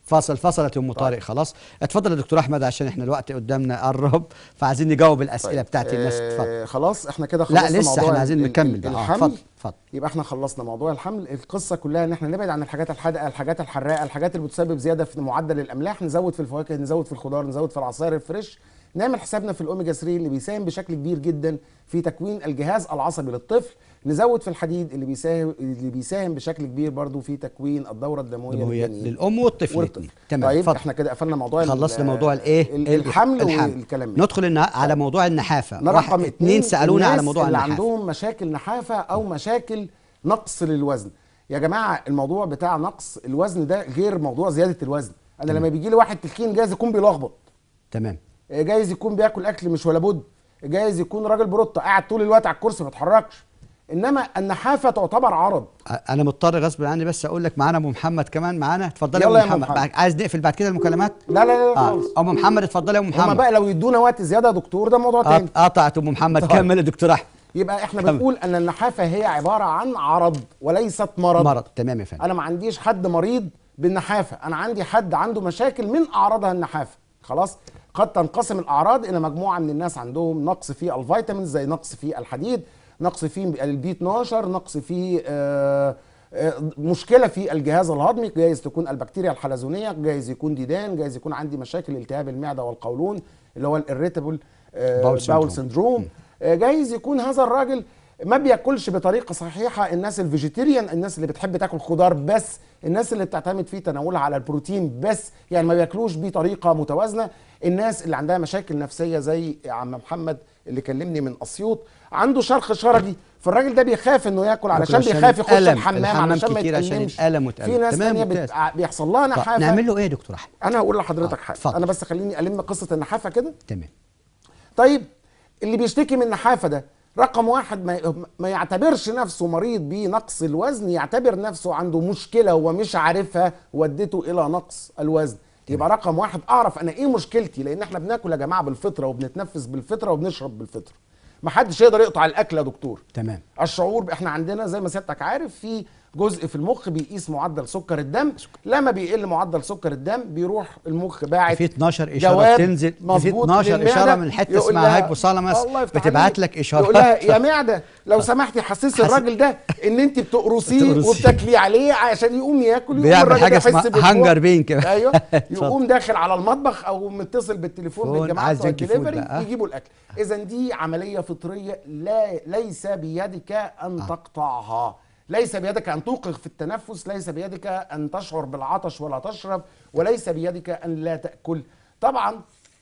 فاصل فصلت ام طارق خلاص اتفضل يا دكتور احمد عشان احنا الوقت قدامنا قرب فعايزين نجاوب الاسئله طيب. بتاعت الناس اتفضل آه خلاص احنا كده لا خلصنا لسه موضوع احنا عايزين ال- نكمل ال- بقى آه، الحمل اتفضل اتفضل يبقى احنا خلصنا موضوع الحمل القصه كلها ان احنا نبعد عن الحاجات الحادقه الحاجات الحراقه الحاجات اللي بتسبب زياده في معدل الاملاح نزود في الفواكه نزود في الخضار نزود في العصائر الفريش نعمل حسابنا في الاوميجا 3 اللي بيساهم بشكل كبير جدا في تكوين الجهاز العصبي للطفل نزود في الحديد اللي بيساهم اللي بيساهم بشكل كبير برضو في تكوين الدوره الدمويه دموية للجنين للام والطفل والطفل. الاثنين تمام طيب اتفضل. احنا كده قفلنا موضوع ال- خلصنا موضوع الايه ال- الحمل والكلام ده. ندخل النا- على موضوع النحافه رقم واحد- اتنين سالونا على الناس موضوع اللي النحافه عندهم مشاكل نحافه او مشاكل نقص للوزن يا جماعه الموضوع بتاع نقص الوزن ده غير موضوع زياده الوزن انا لما بيجي لي واحد تخين جايز يكون بيلخبط تمام جايز يكون بياكل اكل مش ولا بد جايز يكون راجل بروتة قاعد طول الوقت على الكرسي ما بيتحركش انما النحافه تعتبر عرض انا مضطر غصب عني بس اقول لك معانا ام محمد كمان معانا اتفضلي يلا يا يا ام أم محمد محمد. بعد- عايز نقفل بعد كده المكالمات لا لا لا اه خالص ام محمد اتفضلي يا ام هما محمد بقى لو يدونا وقت زياده يا دكتور ده موضوع تاني قط- قطعت ام محمد طيب. كمل يا دكتور احمد يبقى احنا تمام. بنقول ان النحافه هي عباره عن عرض وليست مرض مرض تمام يا فندم انا ما عنديش حد مريض بالنحافه انا عندي حد عنده مشاكل من اعراضها النحافه خلاص قد تنقسم الاعراض الى مجموعه من الناس عندهم نقص في الفيتامينز زي نقص في الحديد نقص في البي 12 نقص في آه آه، مشكله في الجهاز الهضمي جايز تكون البكتيريا الحلزونيه جايز يكون ديدان جايز يكون عندي مشاكل التهاب المعده والقولون اللي هو الاريتابل باول سندروم. باول سندروم آه، جايز يكون هذا الراجل ما بياكلش بطريقه صحيحه الناس الفيجيتيريان الناس اللي بتحب تاكل خضار بس الناس اللي بتعتمد في تناولها على البروتين بس يعني ما بياكلوش بطريقه متوازنه الناس اللي عندها مشاكل نفسيه زي عم محمد اللي كلمني من اسيوط عنده شرخ شرجي فالراجل ده بيخاف انه ياكل علشان عشان بيخاف يخش الألم. الحمام, الحمام علشان ما كتير عشان يتألمش الألم وتألم. في ناس تمام، تانية ممتاز. بت... بيحصل لها طب نحافه نعمل له ايه يا دكتور احمد انا هقول لحضرتك آه، حاجه اتفضل. انا بس خليني الم قصه النحافه كده تمام طيب اللي بيشتكي من نحافه ده رقم واحد ما, ما يعتبرش نفسه مريض بنقص الوزن يعتبر نفسه عنده مشكله هو مش عارفها ودته الى نقص الوزن يبقى رقم واحد اعرف انا ايه مشكلتي لان احنا بناكل يا جماعه بالفطره وبنتنفس بالفطره وبنشرب بالفطره ما حدش يقدر يقطع الاكل يا دكتور تمام الشعور احنا عندنا زي ما سيادتك عارف في جزء في المخ بيقيس معدل سكر الدم لما بيقل معدل سكر الدم بيروح المخ باعت في 12 اشاره جواب بتنزل في مظبوط 12 للمعدة اشاره من حته يقول اسمها لها- هايبوثالاموس الله يفتح بتبعت عليك. لك اشارات يقول لها يا معده لو سمحتي حسسي الراجل ده ان انت بتقرصيه بتقرصيه. وبتاكليه عليه عشان يقوم ياكل يقوم بيعمل الراجل حاجة ده يحس اسمها بالجوع. هانجر بين كده. ايوه اتفضل. يقوم داخل على المطبخ او متصل بالتليفون فون، بالجماعه عايز بتوع جنك فود الدليفري بقى. يجيبوا الاكل اذا دي عمليه فطريه لا ليس بيدك ان تقطعها ليس بيدك ان توقف في التنفس ليس بيدك ان تشعر بالعطش ولا تشرب وليس بيدك ان لا تاكل طبعا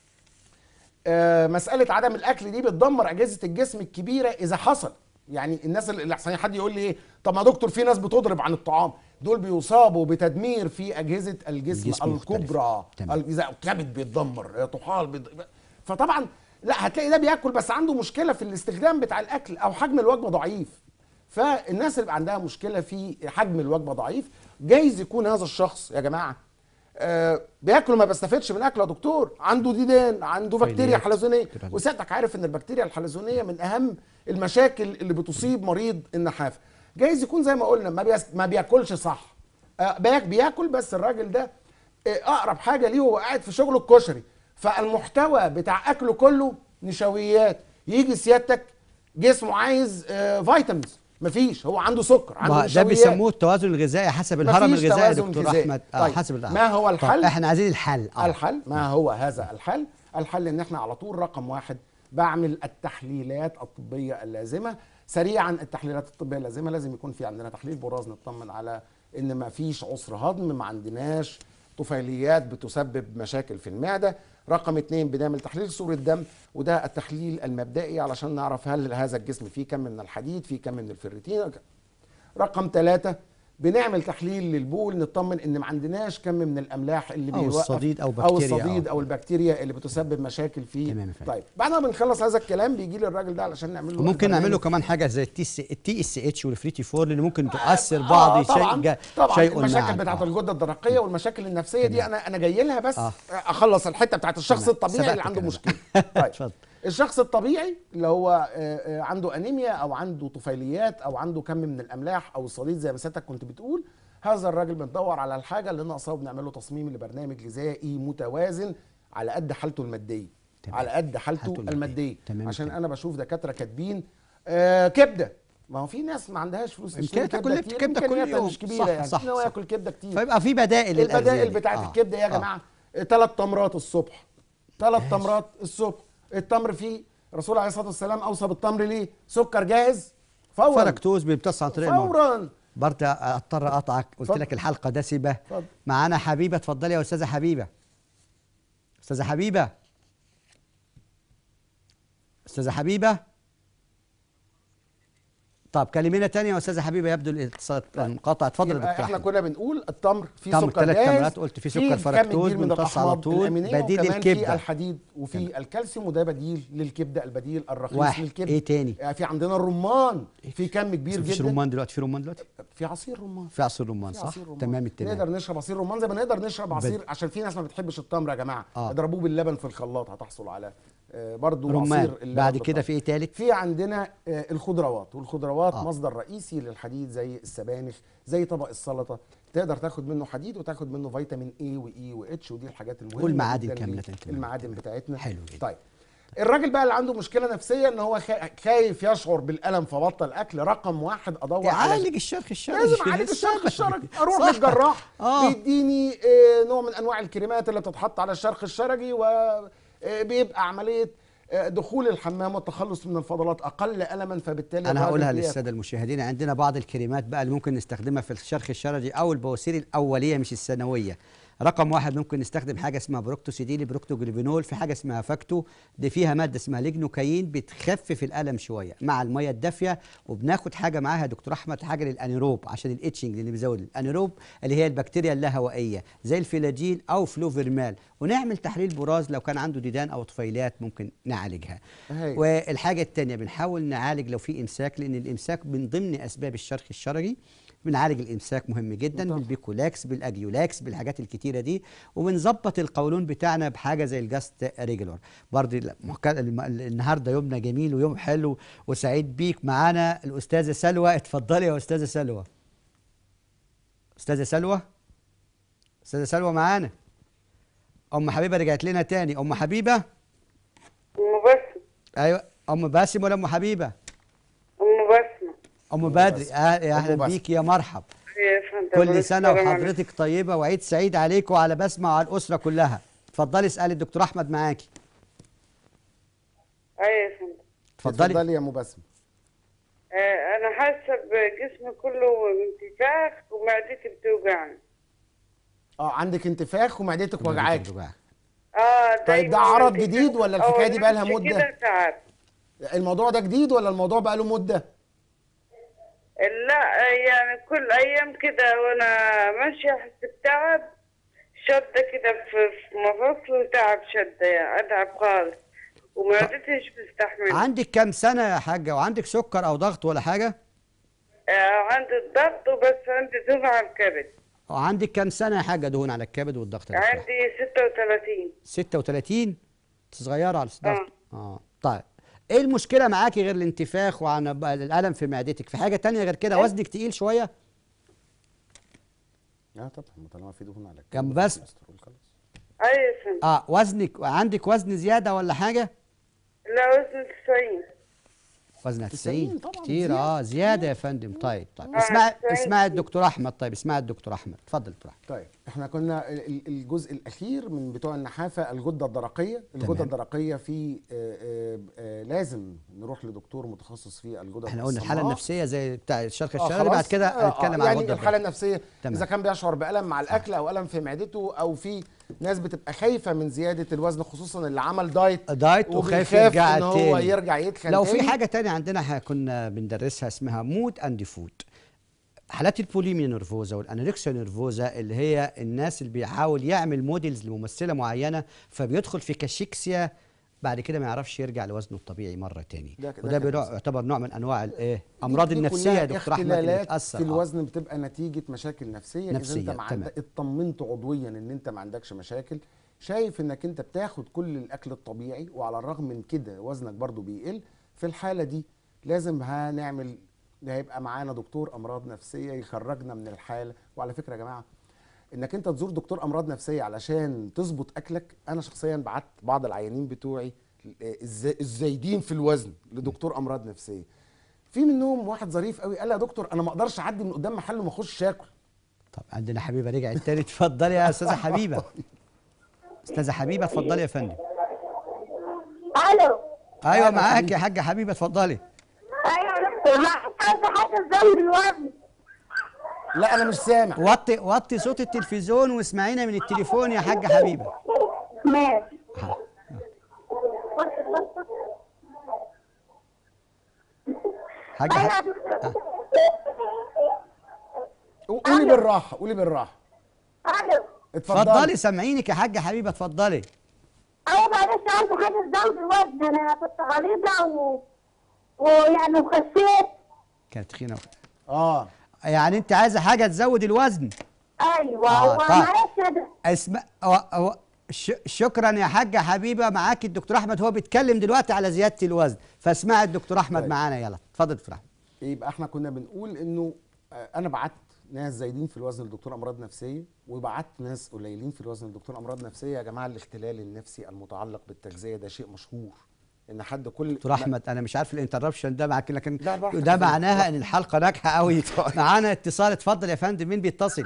آه، مساله عدم الاكل دي بتدمر اجهزه الجسم الكبيره اذا حصل يعني الناس اللي اللي احسن حد يقول لي ايه طب ما يا دكتور في ناس بتضرب عن الطعام دول بيصابوا بتدمير في اجهزه الجسم, الجسم مختلف. الكبرى تمام. ال- اذا الكبد بيتدمر طحال بيض... فطبعا لا هتلاقي ده بياكل بس عنده مشكله في الاستخدام بتاع الاكل او حجم الوجبه ضعيف فالناس اللي عندها مشكله في حجم الوجبه ضعيف جايز يكون هذا الشخص يا جماعه آه بياكل ما بيستفدش من اكله يا دكتور عنده ديدان عنده بكتيريا فيليات. حلزونيه بكتيريا. وسيادتك عارف ان البكتيريا الحلزونيه من اهم المشاكل اللي بتصيب مريض النحافه جايز يكون زي ما قلنا ما, بيس... ما بياكلش صح آه بياك بياكل بس الراجل ده آه، اقرب حاجه ليه وهو قاعد في شغله الكشري فالمحتوى بتاع اكله كله نشويات يجي سيادتك جسمه عايز آه فيتامينز مفيش هو عنده سكر عنده ما ده نشويات بيسموه التوازن الغذائي حسب الهرم مفيش الغذائي يا توازن دكتور غذائي. احمد آه طيب، حسب الهرم ما هو طب الحل؟ احنا عايزين الحل آه. الحل ما هو هذا الحل الحل ان احنا على طول رقم واحد بعمل التحليلات الطبيه اللازمه سريعا التحليلات الطبيه اللازمه لازم يكون في عندنا تحليل براز نطمن على ان ما فيش عسر هضم ما عندناش طفيليات بتسبب مشاكل في المعده رقم اتنين بنعمل تحليل صورة دم وده التحليل المبدئي علشان نعرف هل هذا الجسم فيه كم من الحديد فيه كم من الفيرتين رقم ثلاثة بنعمل تحليل للبول نطمن ان ما عندناش كم من الاملاح اللي أو بيوقف الصديد أو او بكتيريا الصديد أو- او البكتيريا اللي بتسبب مشاكل فيه تمام يا فندم. طيب بعد ما بنخلص هذا الكلام بيجي لي الراجل ده علشان نعمل له وممكن نعمل له البرنامج. كمان حاجه زي التي اس التي اس اتش والفريتي فور اللي ممكن تؤثر بعض آه طبعا شيء جا- طبعا شيء المشاكل معك. بتاعت آه. الغده الدرقيه والمشاكل النفسيه دي انا انا جاي لها بس آه. اخلص الحته بتاعت الشخص تمام. الطبيعي اللي سبقتك عنده أنا مشكله بقى. طيب اتفضل. الشخص الطبيعي اللي هو آه، آه، عنده انيميا او عنده طفيليات او عنده كم من الاملاح او الصديد زي ما سيادتك كنت بتقول هذا الراجل بندور على الحاجه اللي ناقصاه وبنعمل له تصميم لبرنامج غذائي متوازن على قد حالته الماديه تمام. على قد حالته حالته المادية. الماديه تمام عشان كده. انا بشوف دكاتره كاتبين آه كبده ما هو في ناس ما عندهاش فلوس تشتري إمكانياتها كبده كلها كتير كبدة كل إمكانياتها يوم. مش كبيره صح، يعني صح، ان هو صح. ياكل كبده كتير فيبقى في بدائل للأغذية البدائل دي. بتاعت آه. الكبده يا آه. جماعه ثلاث تمرات الصبح ثلاث تمرات الصبح التمر فيه الرسول عليه الصلاه والسلام اوصى بالتمر ليه سكر جاهز فورا فركتوز بيمتص عن طريق المرض فورا برضه اضطر اقطعك قلت اتفضل. لك الحلقه دسمه اتفضل. معانا حبيبه اتفضلي يا استاذه حبيبه استاذه حبيبه استاذه حبيبه طب كلمينا تانية يا استاذه حبيبه يبدو الاتصال انقطع اتفضل يا يبقى دكتور احنا أحمد. كنا بنقول التمر فيه تمر سكر ثلاث جاهز تمرات، قلت فيه سكر كم فركتوز كبير من بيمتص على الأحماض طول، الأمينية بديل وكمان الكبدة. في الحديد وفي الكالسيوم وده بديل للكبده البديل الرخيص واحد. للكبده إيه تاني؟ آه، في عندنا الرمان في كم كبير مفيش جدا رمان دلوقتي في رمان دلوقتي في عصير رمان في عصير رمان في صح عصير رمان. تمام نقدر التمام نشرب عصير رمان زي ما نقدر نشرب عصير عشان في ناس ما بتحبش التمر يا جماعه آه. اضربوه باللبن في الخلاط هتحصل على آه، برضو رمان. عصير اللبن بعد بالطبع. كده في إيه تالت؟ في عندنا آه، الخضروات والخضروات آه. آه. مصدر رئيسي للحديد زي السبانخ زي طبق السلطه تقدر تاخد منه حديد وتاخد منه فيتامين اي واي واتش ودي الحاجات المهمه والمعادن جداً كاملة لل- كمان. المعادن بتاعتنا حلو جدا. طيب الراجل بقى اللي عنده مشكله نفسيه ان هو خا- خايف يشعر بالالم فبطل اكل رقم واحد ادور على يعالج الشرخ الشرجي لازم اعالج الشرخ الشرجي اروح صح. للجراح آه. بيديني آه، نوع من انواع الكريمات اللي بتتحط على الشرخ الشرجي وبيبقى عمليه آه، دخول الحمام والتخلص من الفضلات اقل الما فبالتالي انا الراجل هقولها بياكل. للساده المشاهدين عندنا بعض الكريمات بقى اللي ممكن نستخدمها في الشرخ الشرجي او البواسير الاوليه مش الثانويه رقم واحد ممكن نستخدم حاجه اسمها بروكتوسيديلي بروكتوجليفينول في حاجه اسمها فاكتو دي فيها ماده اسمها ليجنوكاين بتخفف الالم شويه مع الميه الدافيه وبناخد حاجه معاها يا دكتور احمد حاجه للانيروب عشان الاتشنج اللي بيزود الانيروب اللي هي البكتيريا اللاهوائيه زي الفلاجيل او فلوفيرمال ونعمل تحليل براز لو كان عنده ديدان او طفيلات ممكن نعالجها هاي. والحاجه الثانيه بنحاول نعالج لو في امساك لان الامساك من ضمن اسباب الشرخ الشرجي بنعالج الامساك مهم جدا طبعا. بالبيكولاكس بالاجيولاكس بالحاجات الكتيره دي وبنظبط القولون بتاعنا بحاجه زي الجاست ريجولار برضه المحك- الم- النهارده يومنا جميل ويوم حلو وسعيد بيك معانا الاستاذه سلوى اتفضلي يا استاذه سلوى استاذه سلوى استاذه سلوى معانا ام حبيبه رجعت لنا تاني ام حبيبه ام بسمة ايوه ام باسم ولا ام حبيبه ام بسمة ام بدري آه يا أم اهلا باسم. بيك يا مرحب يا فندم كل سنه السلام عليكم. وحضرتك طيبه وعيد سعيد عليك وعلى بسمه وعلى الاسره كلها اتفضلي اسالي الدكتور احمد معاكي ايوه يا فندم اتفضلي اتفضلي يا ام بسمه آه، انا حاسه بجسمي كله انتفاخ ومعدتي بتوجعني اه عندك انتفاخ ومعدتك وجعاك اه طيب دايما ده عرض انتفاخ. جديد ولا أو الحكاية دي بقالها نمشي مدة؟ كده تعب الموضوع ده جديد ولا الموضوع بقى له مده لا يعني كل ايام كده وانا ماشيه احس بتعب شده كده في في مفاصل تعب شده يعني اتعب خالص ومعدتي مش مستحمله عندك كام سنه يا حاجه وعندك سكر او ضغط ولا حاجه آه عندي الضغط وبس عندي دهون على الكبد وعندك كام سنه يا حاجه دهون على الكبد والضغط يا دكتور؟ عندي 36 36 أنت صغيره على الضغط اه طيب ايه المشكله معاكي غير الانتفاخ وعن بقى الالم في معدتك في حاجه تانية غير كده وزنك تقيل شويه اه طبعا ما طالما في دهون على الكبد كان وفي بس- كوليسترول خلاص. ايوه يا فندم اه وزنك عندك وزن زياده ولا حاجه لا وزن 90 وزنها 90 90 طبعاً، كتير زيادة. اه زياده يا فندم طيب طيب آه، اسمعي 90 اسمعي الدكتور احمد طيب اسمعي الدكتور احمد اتفضل دكتور احمد طيب احنا كنا ال- ال- الجزء الاخير من بتوع النحافه الغده الدرقيه الغده تمام. الدرقيه في آه، آه، آه، لازم نروح لدكتور متخصص في الغده احنا قلنا الحاله الصماء. النفسيه زي بتاع الشرخ آه، الشرجي بعد خلاص. كده آه، هنتكلم آه، على يعني الغده الحاله الدرقية. النفسيه تمام. اذا كان بيشعر بالم مع الاكل او الم في معدته او في ناس بتبقى خايفه من زياده الوزن خصوصا اللي عمل دايت دايت وخايف وبيخاف يرجع ان هو تاني. يرجع يتخن لو في تاني. حاجه تانية عندنا ح- كنا بندرسها اسمها مود اند فود حالات البوليميا نيرفوزا والانوركسيا نيرفوزا اللي هي الناس اللي بيحاول يعمل موديلز لممثله معينه فبيدخل في كاشيكسيا بعد كده ما يعرفش يرجع لوزنه الطبيعي مره تاني ده- ده وده كان بينوع- يعتبر نوع من انواع الايه امراض دي النفسيه كلها يا دكتور احمد اللي اختلالات بتاثر في آه. الوزن بتبقى نتيجه مشاكل نفسيه, اذا نفسية، انت مع تمام. اطمنت عضويا ان انت ما عندكش مشاكل شايف انك انت بتاخد كل الاكل الطبيعي وعلى الرغم من كده وزنك برضو بيقل في الحاله دي لازم هنعمل ده هيبقى معانا دكتور امراض نفسيه يخرجنا من الحاله وعلى فكره يا جماعه انك انت تزور دكتور امراض نفسيه علشان تظبط اكلك انا شخصيا بعت بعض العيانين بتوعي آه، الز- الزايدين في الوزن لدكتور امراض نفسيه في منهم واحد ظريف قوي قال لي يا دكتور انا ما اقدرش اعدي من قدام محل وما اخش اكل طب عندنا حبيبه رجعت تاني اتفضلي يا استاذه حبيبه استاذه حبيبه اتفضلي يا فندم الو ايوه معاك يا حاجه حبيبه اتفضلي ايوه يا دكتور ما عايزه حاجه تزود الوزن لا انا مش سامع وطي وطي صوت التلفزيون واسمعينا من التليفون يا حاجه حبيبه ماشي حاجه ايوه يا ح... دكتور قولي بالراحه قولي بالراحه الو اتفضلي سامعينك يا حاجه حبيبه اتفضلي ايوه معلش عايزه حاجه تزود الوزن انا كنت غليظه و... ويعني وخسيت كانت تخينه اه يعني انت عايزه حاجه تزود الوزن ايوه آه، طيب. ومعلش يا دكتور اسمع أو أو ش... شكرا يا حاجه حبيبه معاك الدكتور احمد هو بيتكلم دلوقتي على زياده الوزن فاسمعي الدكتور احمد طيب. معانا يلا اتفضل دكتور احمد يبقى احنا كنا بنقول انه آه، انا بعت ناس زايدين في الوزن لدكتور امراض نفسيه وبعت ناس قليلين في الوزن لدكتور امراض نفسيه يا جماعه الاختلال النفسي المتعلق بالتغذيه ده شيء مشهور ان حد كل دكتور احمد انا مش عارف الانتربشن ده معاك لكن لا، براحتك ده يا فندم. معناها ان الحلقه ناجحه قوي معانا اتصال اتفضل يا فندم مين بيتصل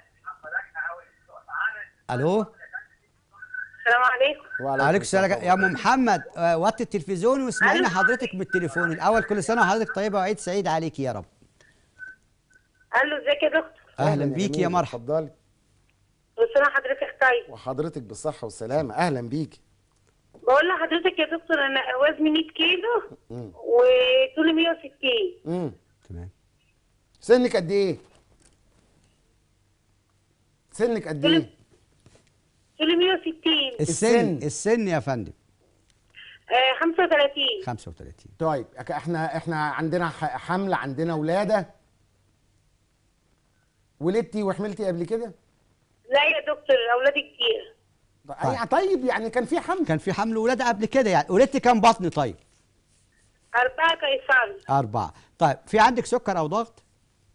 الو السلام عليكم عليكم السلام يا ام محمد آه، وطي التلفزيون واسمعينا حضرتك بالتليفون الاول كل سنه وحضرتك طيبه وعيد سعيد عليك يا رب الو ازيك يا دكتور اهلا بيك يا مرحبا اتفضلي كل سنه حضرتك طيب وحضرتك بالصحه والسلامه اهلا بيكي بقول لحضرتك يا دكتور انا وزني 100 كيلو مم. وطولي 160 امم تمام سنك قد ايه سنك قد ايه طولي 160 السن السن. السن يا فندم آه 35 35 طيب أك- احنا احنا عندنا ح- حمل عندنا ولاده ولدتي وحملتي قبل كده لا يا دكتور اولادي كتير طيب, طيب يعني كان في حمل كان في حمل ولاده قبل كده يعني ولدتي كام بطن طيب أربعة قيصري أربعة طيب في عندك سكر أو ضغط؟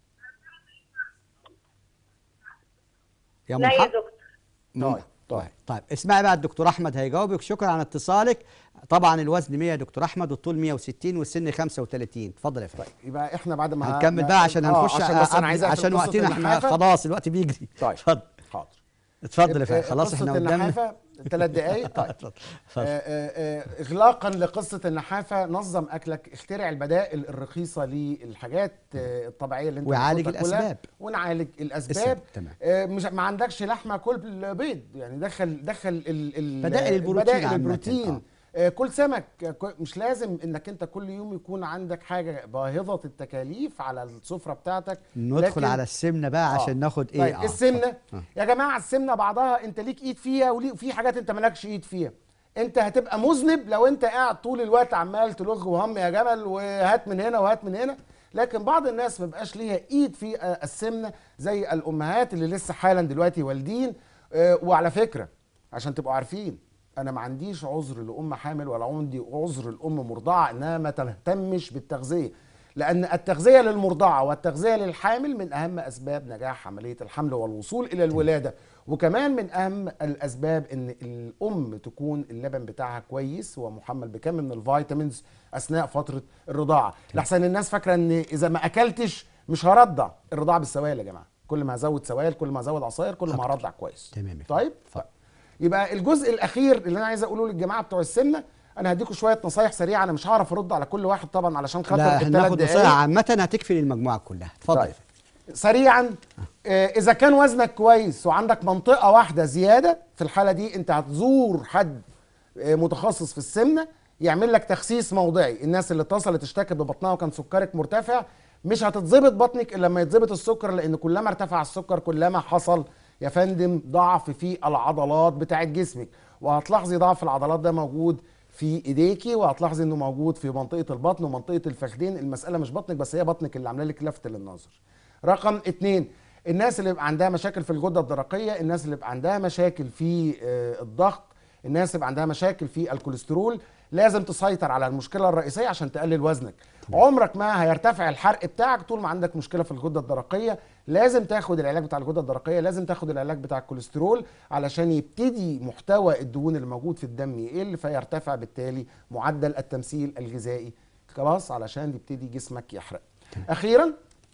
يا لا يا محمد دكتور طيب طيب طيب اسمعي بقى الدكتور أحمد هيجاوبك شكرا على اتصالك طبعا الوزن 100 يا دكتور أحمد والطول 160 والسن 35 اتفضل يا فندم يبقى احنا بعد ما هنكمل بقى عشان آه، هنخش عشان بس انا عايز أقفل عشان قصة وقتنا احنا النحافة. خلاص الوقت بيجري طيب اتفضل حاضر اتفضل يا فندم آه، خلاص قصة احنا قدامنا النحافة ثلاث دقايق طيب اتفضل. آه، آه، آه، اغلاقا لقصه النحافه نظم اكلك اخترع البدائل الرخيصه للحاجات آه، الطبيعيه اللي انت وعالج المفروض تاكلها، الأسباب. ونعالج الاسباب السبب، تمام. آه، مش ما عندكش لحمه كل بيض يعني دخل دخل ال ال بدائل البروتين بدائل عامة، البروتين آه. آه، كل سمك آه، كل- مش لازم انك انت كل يوم يكون عندك حاجه باهظه التكاليف على السفره بتاعتك ندخل لكن- على السمنة بقى عشان آه. ناخد ايه طيب آه، السمنه اتفضل. آه. يا جماعه السمنه بعضها انت ليك ايد فيها وليك في حاجات انت مالكش ايد فيها انت هتبقى مذنب لو انت قاعد طول الوقت عمال تلغ وهم يا جمل وهات من هنا وهات من هنا لكن بعض الناس ما بقاش ليها ايد في آه، السمنه زي الامهات اللي لسه حالا دلوقتي والدين آه، وعلى فكره عشان تبقوا عارفين انا ما عنديش عذر لام حامل ولا عندي عذر لام مرضعه انها ما تهتمش بالتغذيه لان التغذيه للمرضعه والتغذيه للحامل من اهم اسباب نجاح عمليه الحمل والوصول الى الولاده وكمان من اهم الاسباب ان الام تكون اللبن بتاعها كويس ومحمل بكم من الفيتامينز اثناء فتره الرضاعه لحسن الناس فاكره ان اذا ما اكلتش مش هرضع الرضاعه بالسوائل يا جماعه كل ما هزود سوائل كل ما هزود عصاير كل ما هرضع كويس تمام يا فندم. طيب طيب. يبقى الجزء الاخير اللي انا عايز اقوله للجماعه بتوع السمنه انا هديكم شويه نصايح سريعه انا مش هعرف ارد على كل واحد طبعا علشان خاطر لا الثلاث هناخد دقايق نصيحة عامة هتكفي للمجموعة كلها اتفضل طيب. سريعا آه، اذا كان وزنك كويس وعندك منطقه واحده زياده في الحاله دي انت هتزور حد آه، متخصص في السمنه يعمل لك تخسيس موضعي الناس اللي اتصلت اشتكت ببطنها وكان سكرك مرتفع مش هتتظبط بطنك الا لما يتظبط السكر لان كلما ارتفع السكر كلما حصل يا فندم ضعف في العضلات بتاعت جسمك وهتلاحظي ضعف العضلات ده موجود في ايديكي وهتلاحظي انه موجود في منطقه البطن ومنطقه الفخذين المساله مش بطنك بس هي بطنك اللي عامله لك لفت للنظر رقم اتنين الناس اللي بيبقى عندها مشاكل في الغده الدرقيه الناس اللي بيبقى عندها مشاكل في آه، الضغط الناس اللي بيبقى عندها مشاكل في الكوليسترول لازم تسيطر على المشكله الرئيسيه عشان تقلل وزنك عمرك ما هيرتفع الحرق بتاعك طول ما عندك مشكله في الغده الدرقيه لازم تاخد العلاج بتاع الغده الدرقيه لازم تاخد العلاج بتاع الكوليسترول علشان يبتدي محتوى الدهون اللي موجود في الدم يقل فيرتفع بالتالي معدل التمثيل الغذائي خلاص علشان يبتدي جسمك يحرق اخيرا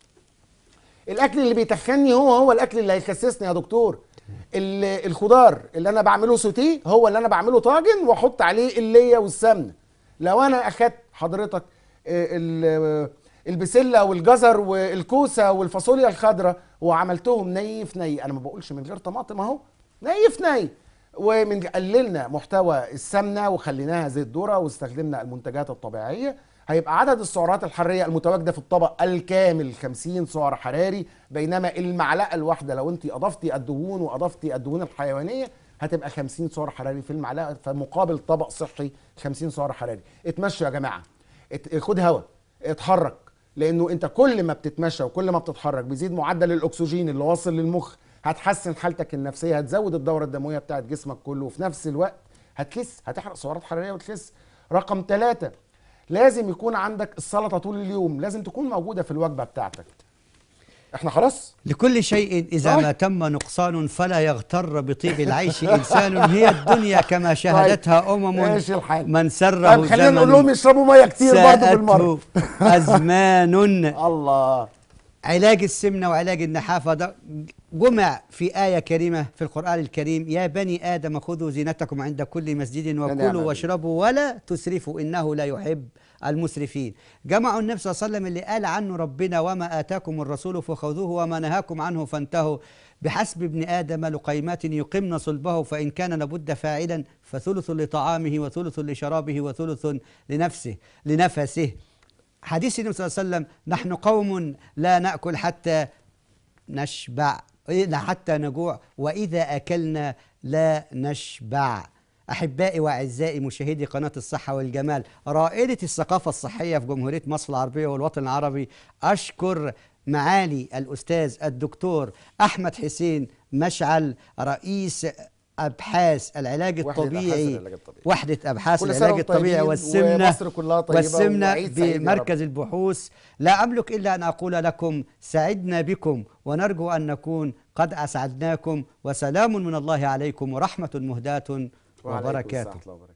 الاكل اللي بيتخني هو هو الاكل اللي هيخسسني يا دكتور ال- الخضار اللي انا بعمله سوتيه هو اللي انا بعمله طاجن واحط عليه الليه والسمنه لو انا اخدت حضرتك آه، ال- البسله والجزر والكوسه والفاصوليا الخضراء وعملتهم ني في ني انا ما بقولش من غير طماطم اهو ني في ني ومن قللنا محتوى السمنه وخليناها زيت ذره واستخدمنا المنتجات الطبيعيه هيبقى عدد السعرات الحراريه المتواجده في الطبق الكامل 50 سعر حراري بينما المعلقه الواحده لو انت اضفتي الدهون واضفتي الدهون الحيوانيه هتبقى 50 سعر حراري في المعلقه فمقابل طبق صحي 50 سعر حراري اتمشوا يا جماعه ات- خد هوا اتحرك لانه انت كل ما بتتمشى وكل ما بتتحرك بيزيد معدل الاكسجين اللي واصل للمخ هتحسن حالتك النفسيه هتزود الدوره الدمويه بتاعت جسمك كله وفي نفس الوقت هتخس هتحرق سعرات حراريه وتخس رقم ثلاثة لازم يكون عندك السلطه طول اليوم لازم تكون موجوده في الوجبه بتاعتك احنا خلاص لكل شيء إذا طيب. ما تم نقصان فلا يغتر بطيب العيش إنسان هي الدنيا كما شاهدتها أمم ماشي الحال. من سره طيب خلينا نقول زمن لهم يشربوا ميه كتير برضه بالمره ساءته أزمان الله علاج السمنة وعلاج النحافة ده جمع في آية كريمة في القرآن الكريم يا بني آدم خذوا زينتكم عند كل مسجد نعم وكلوا بالله. واشربوا ولا تسرفوا إنه لا يحب المسرفين جمعوا النبي صلى الله عليه وسلم اللي قال عنه ربنا وما آتاكم الرسول فخذوه وما نهاكم عنه فانتهوا بحسب ابن آدم لقيمات يقمن صلبه فإن كان لابد فاعلا فثلث لطعامه وثلث لشرابه وثلث لنفسه لنفسه حديث النبي صلى الله عليه وسلم نحن قوم لا نأكل حتى نشبع إيه، حتى نجوع وإذا أكلنا لا نشبع أحبائي وأعزائي مشاهدي قناة الصحة والجمال رائدة الثقافة الصحية في جمهورية مصر العربية والوطن العربي أشكر معالي الأستاذ الدكتور أحمد حسين مشعل رئيس أبحاث العلاج وحدة أبحاث الطبيعي العلاج الطبيعي. وحدة أبحاث كل سنة العلاج وانتم الطبيعي طيبين والسمنة ومصر كلها طيبة والسمنة وعيد سعيد يا رب. بمركز البحوث لا أملك إلا أن أقول لكم سعدنا بكم ونرجو أن نكون قد أسعدناكم وسلام من الله عليكم ورحمة مهداة وعليكم السلام وبركاته ورحمة الله وبركاته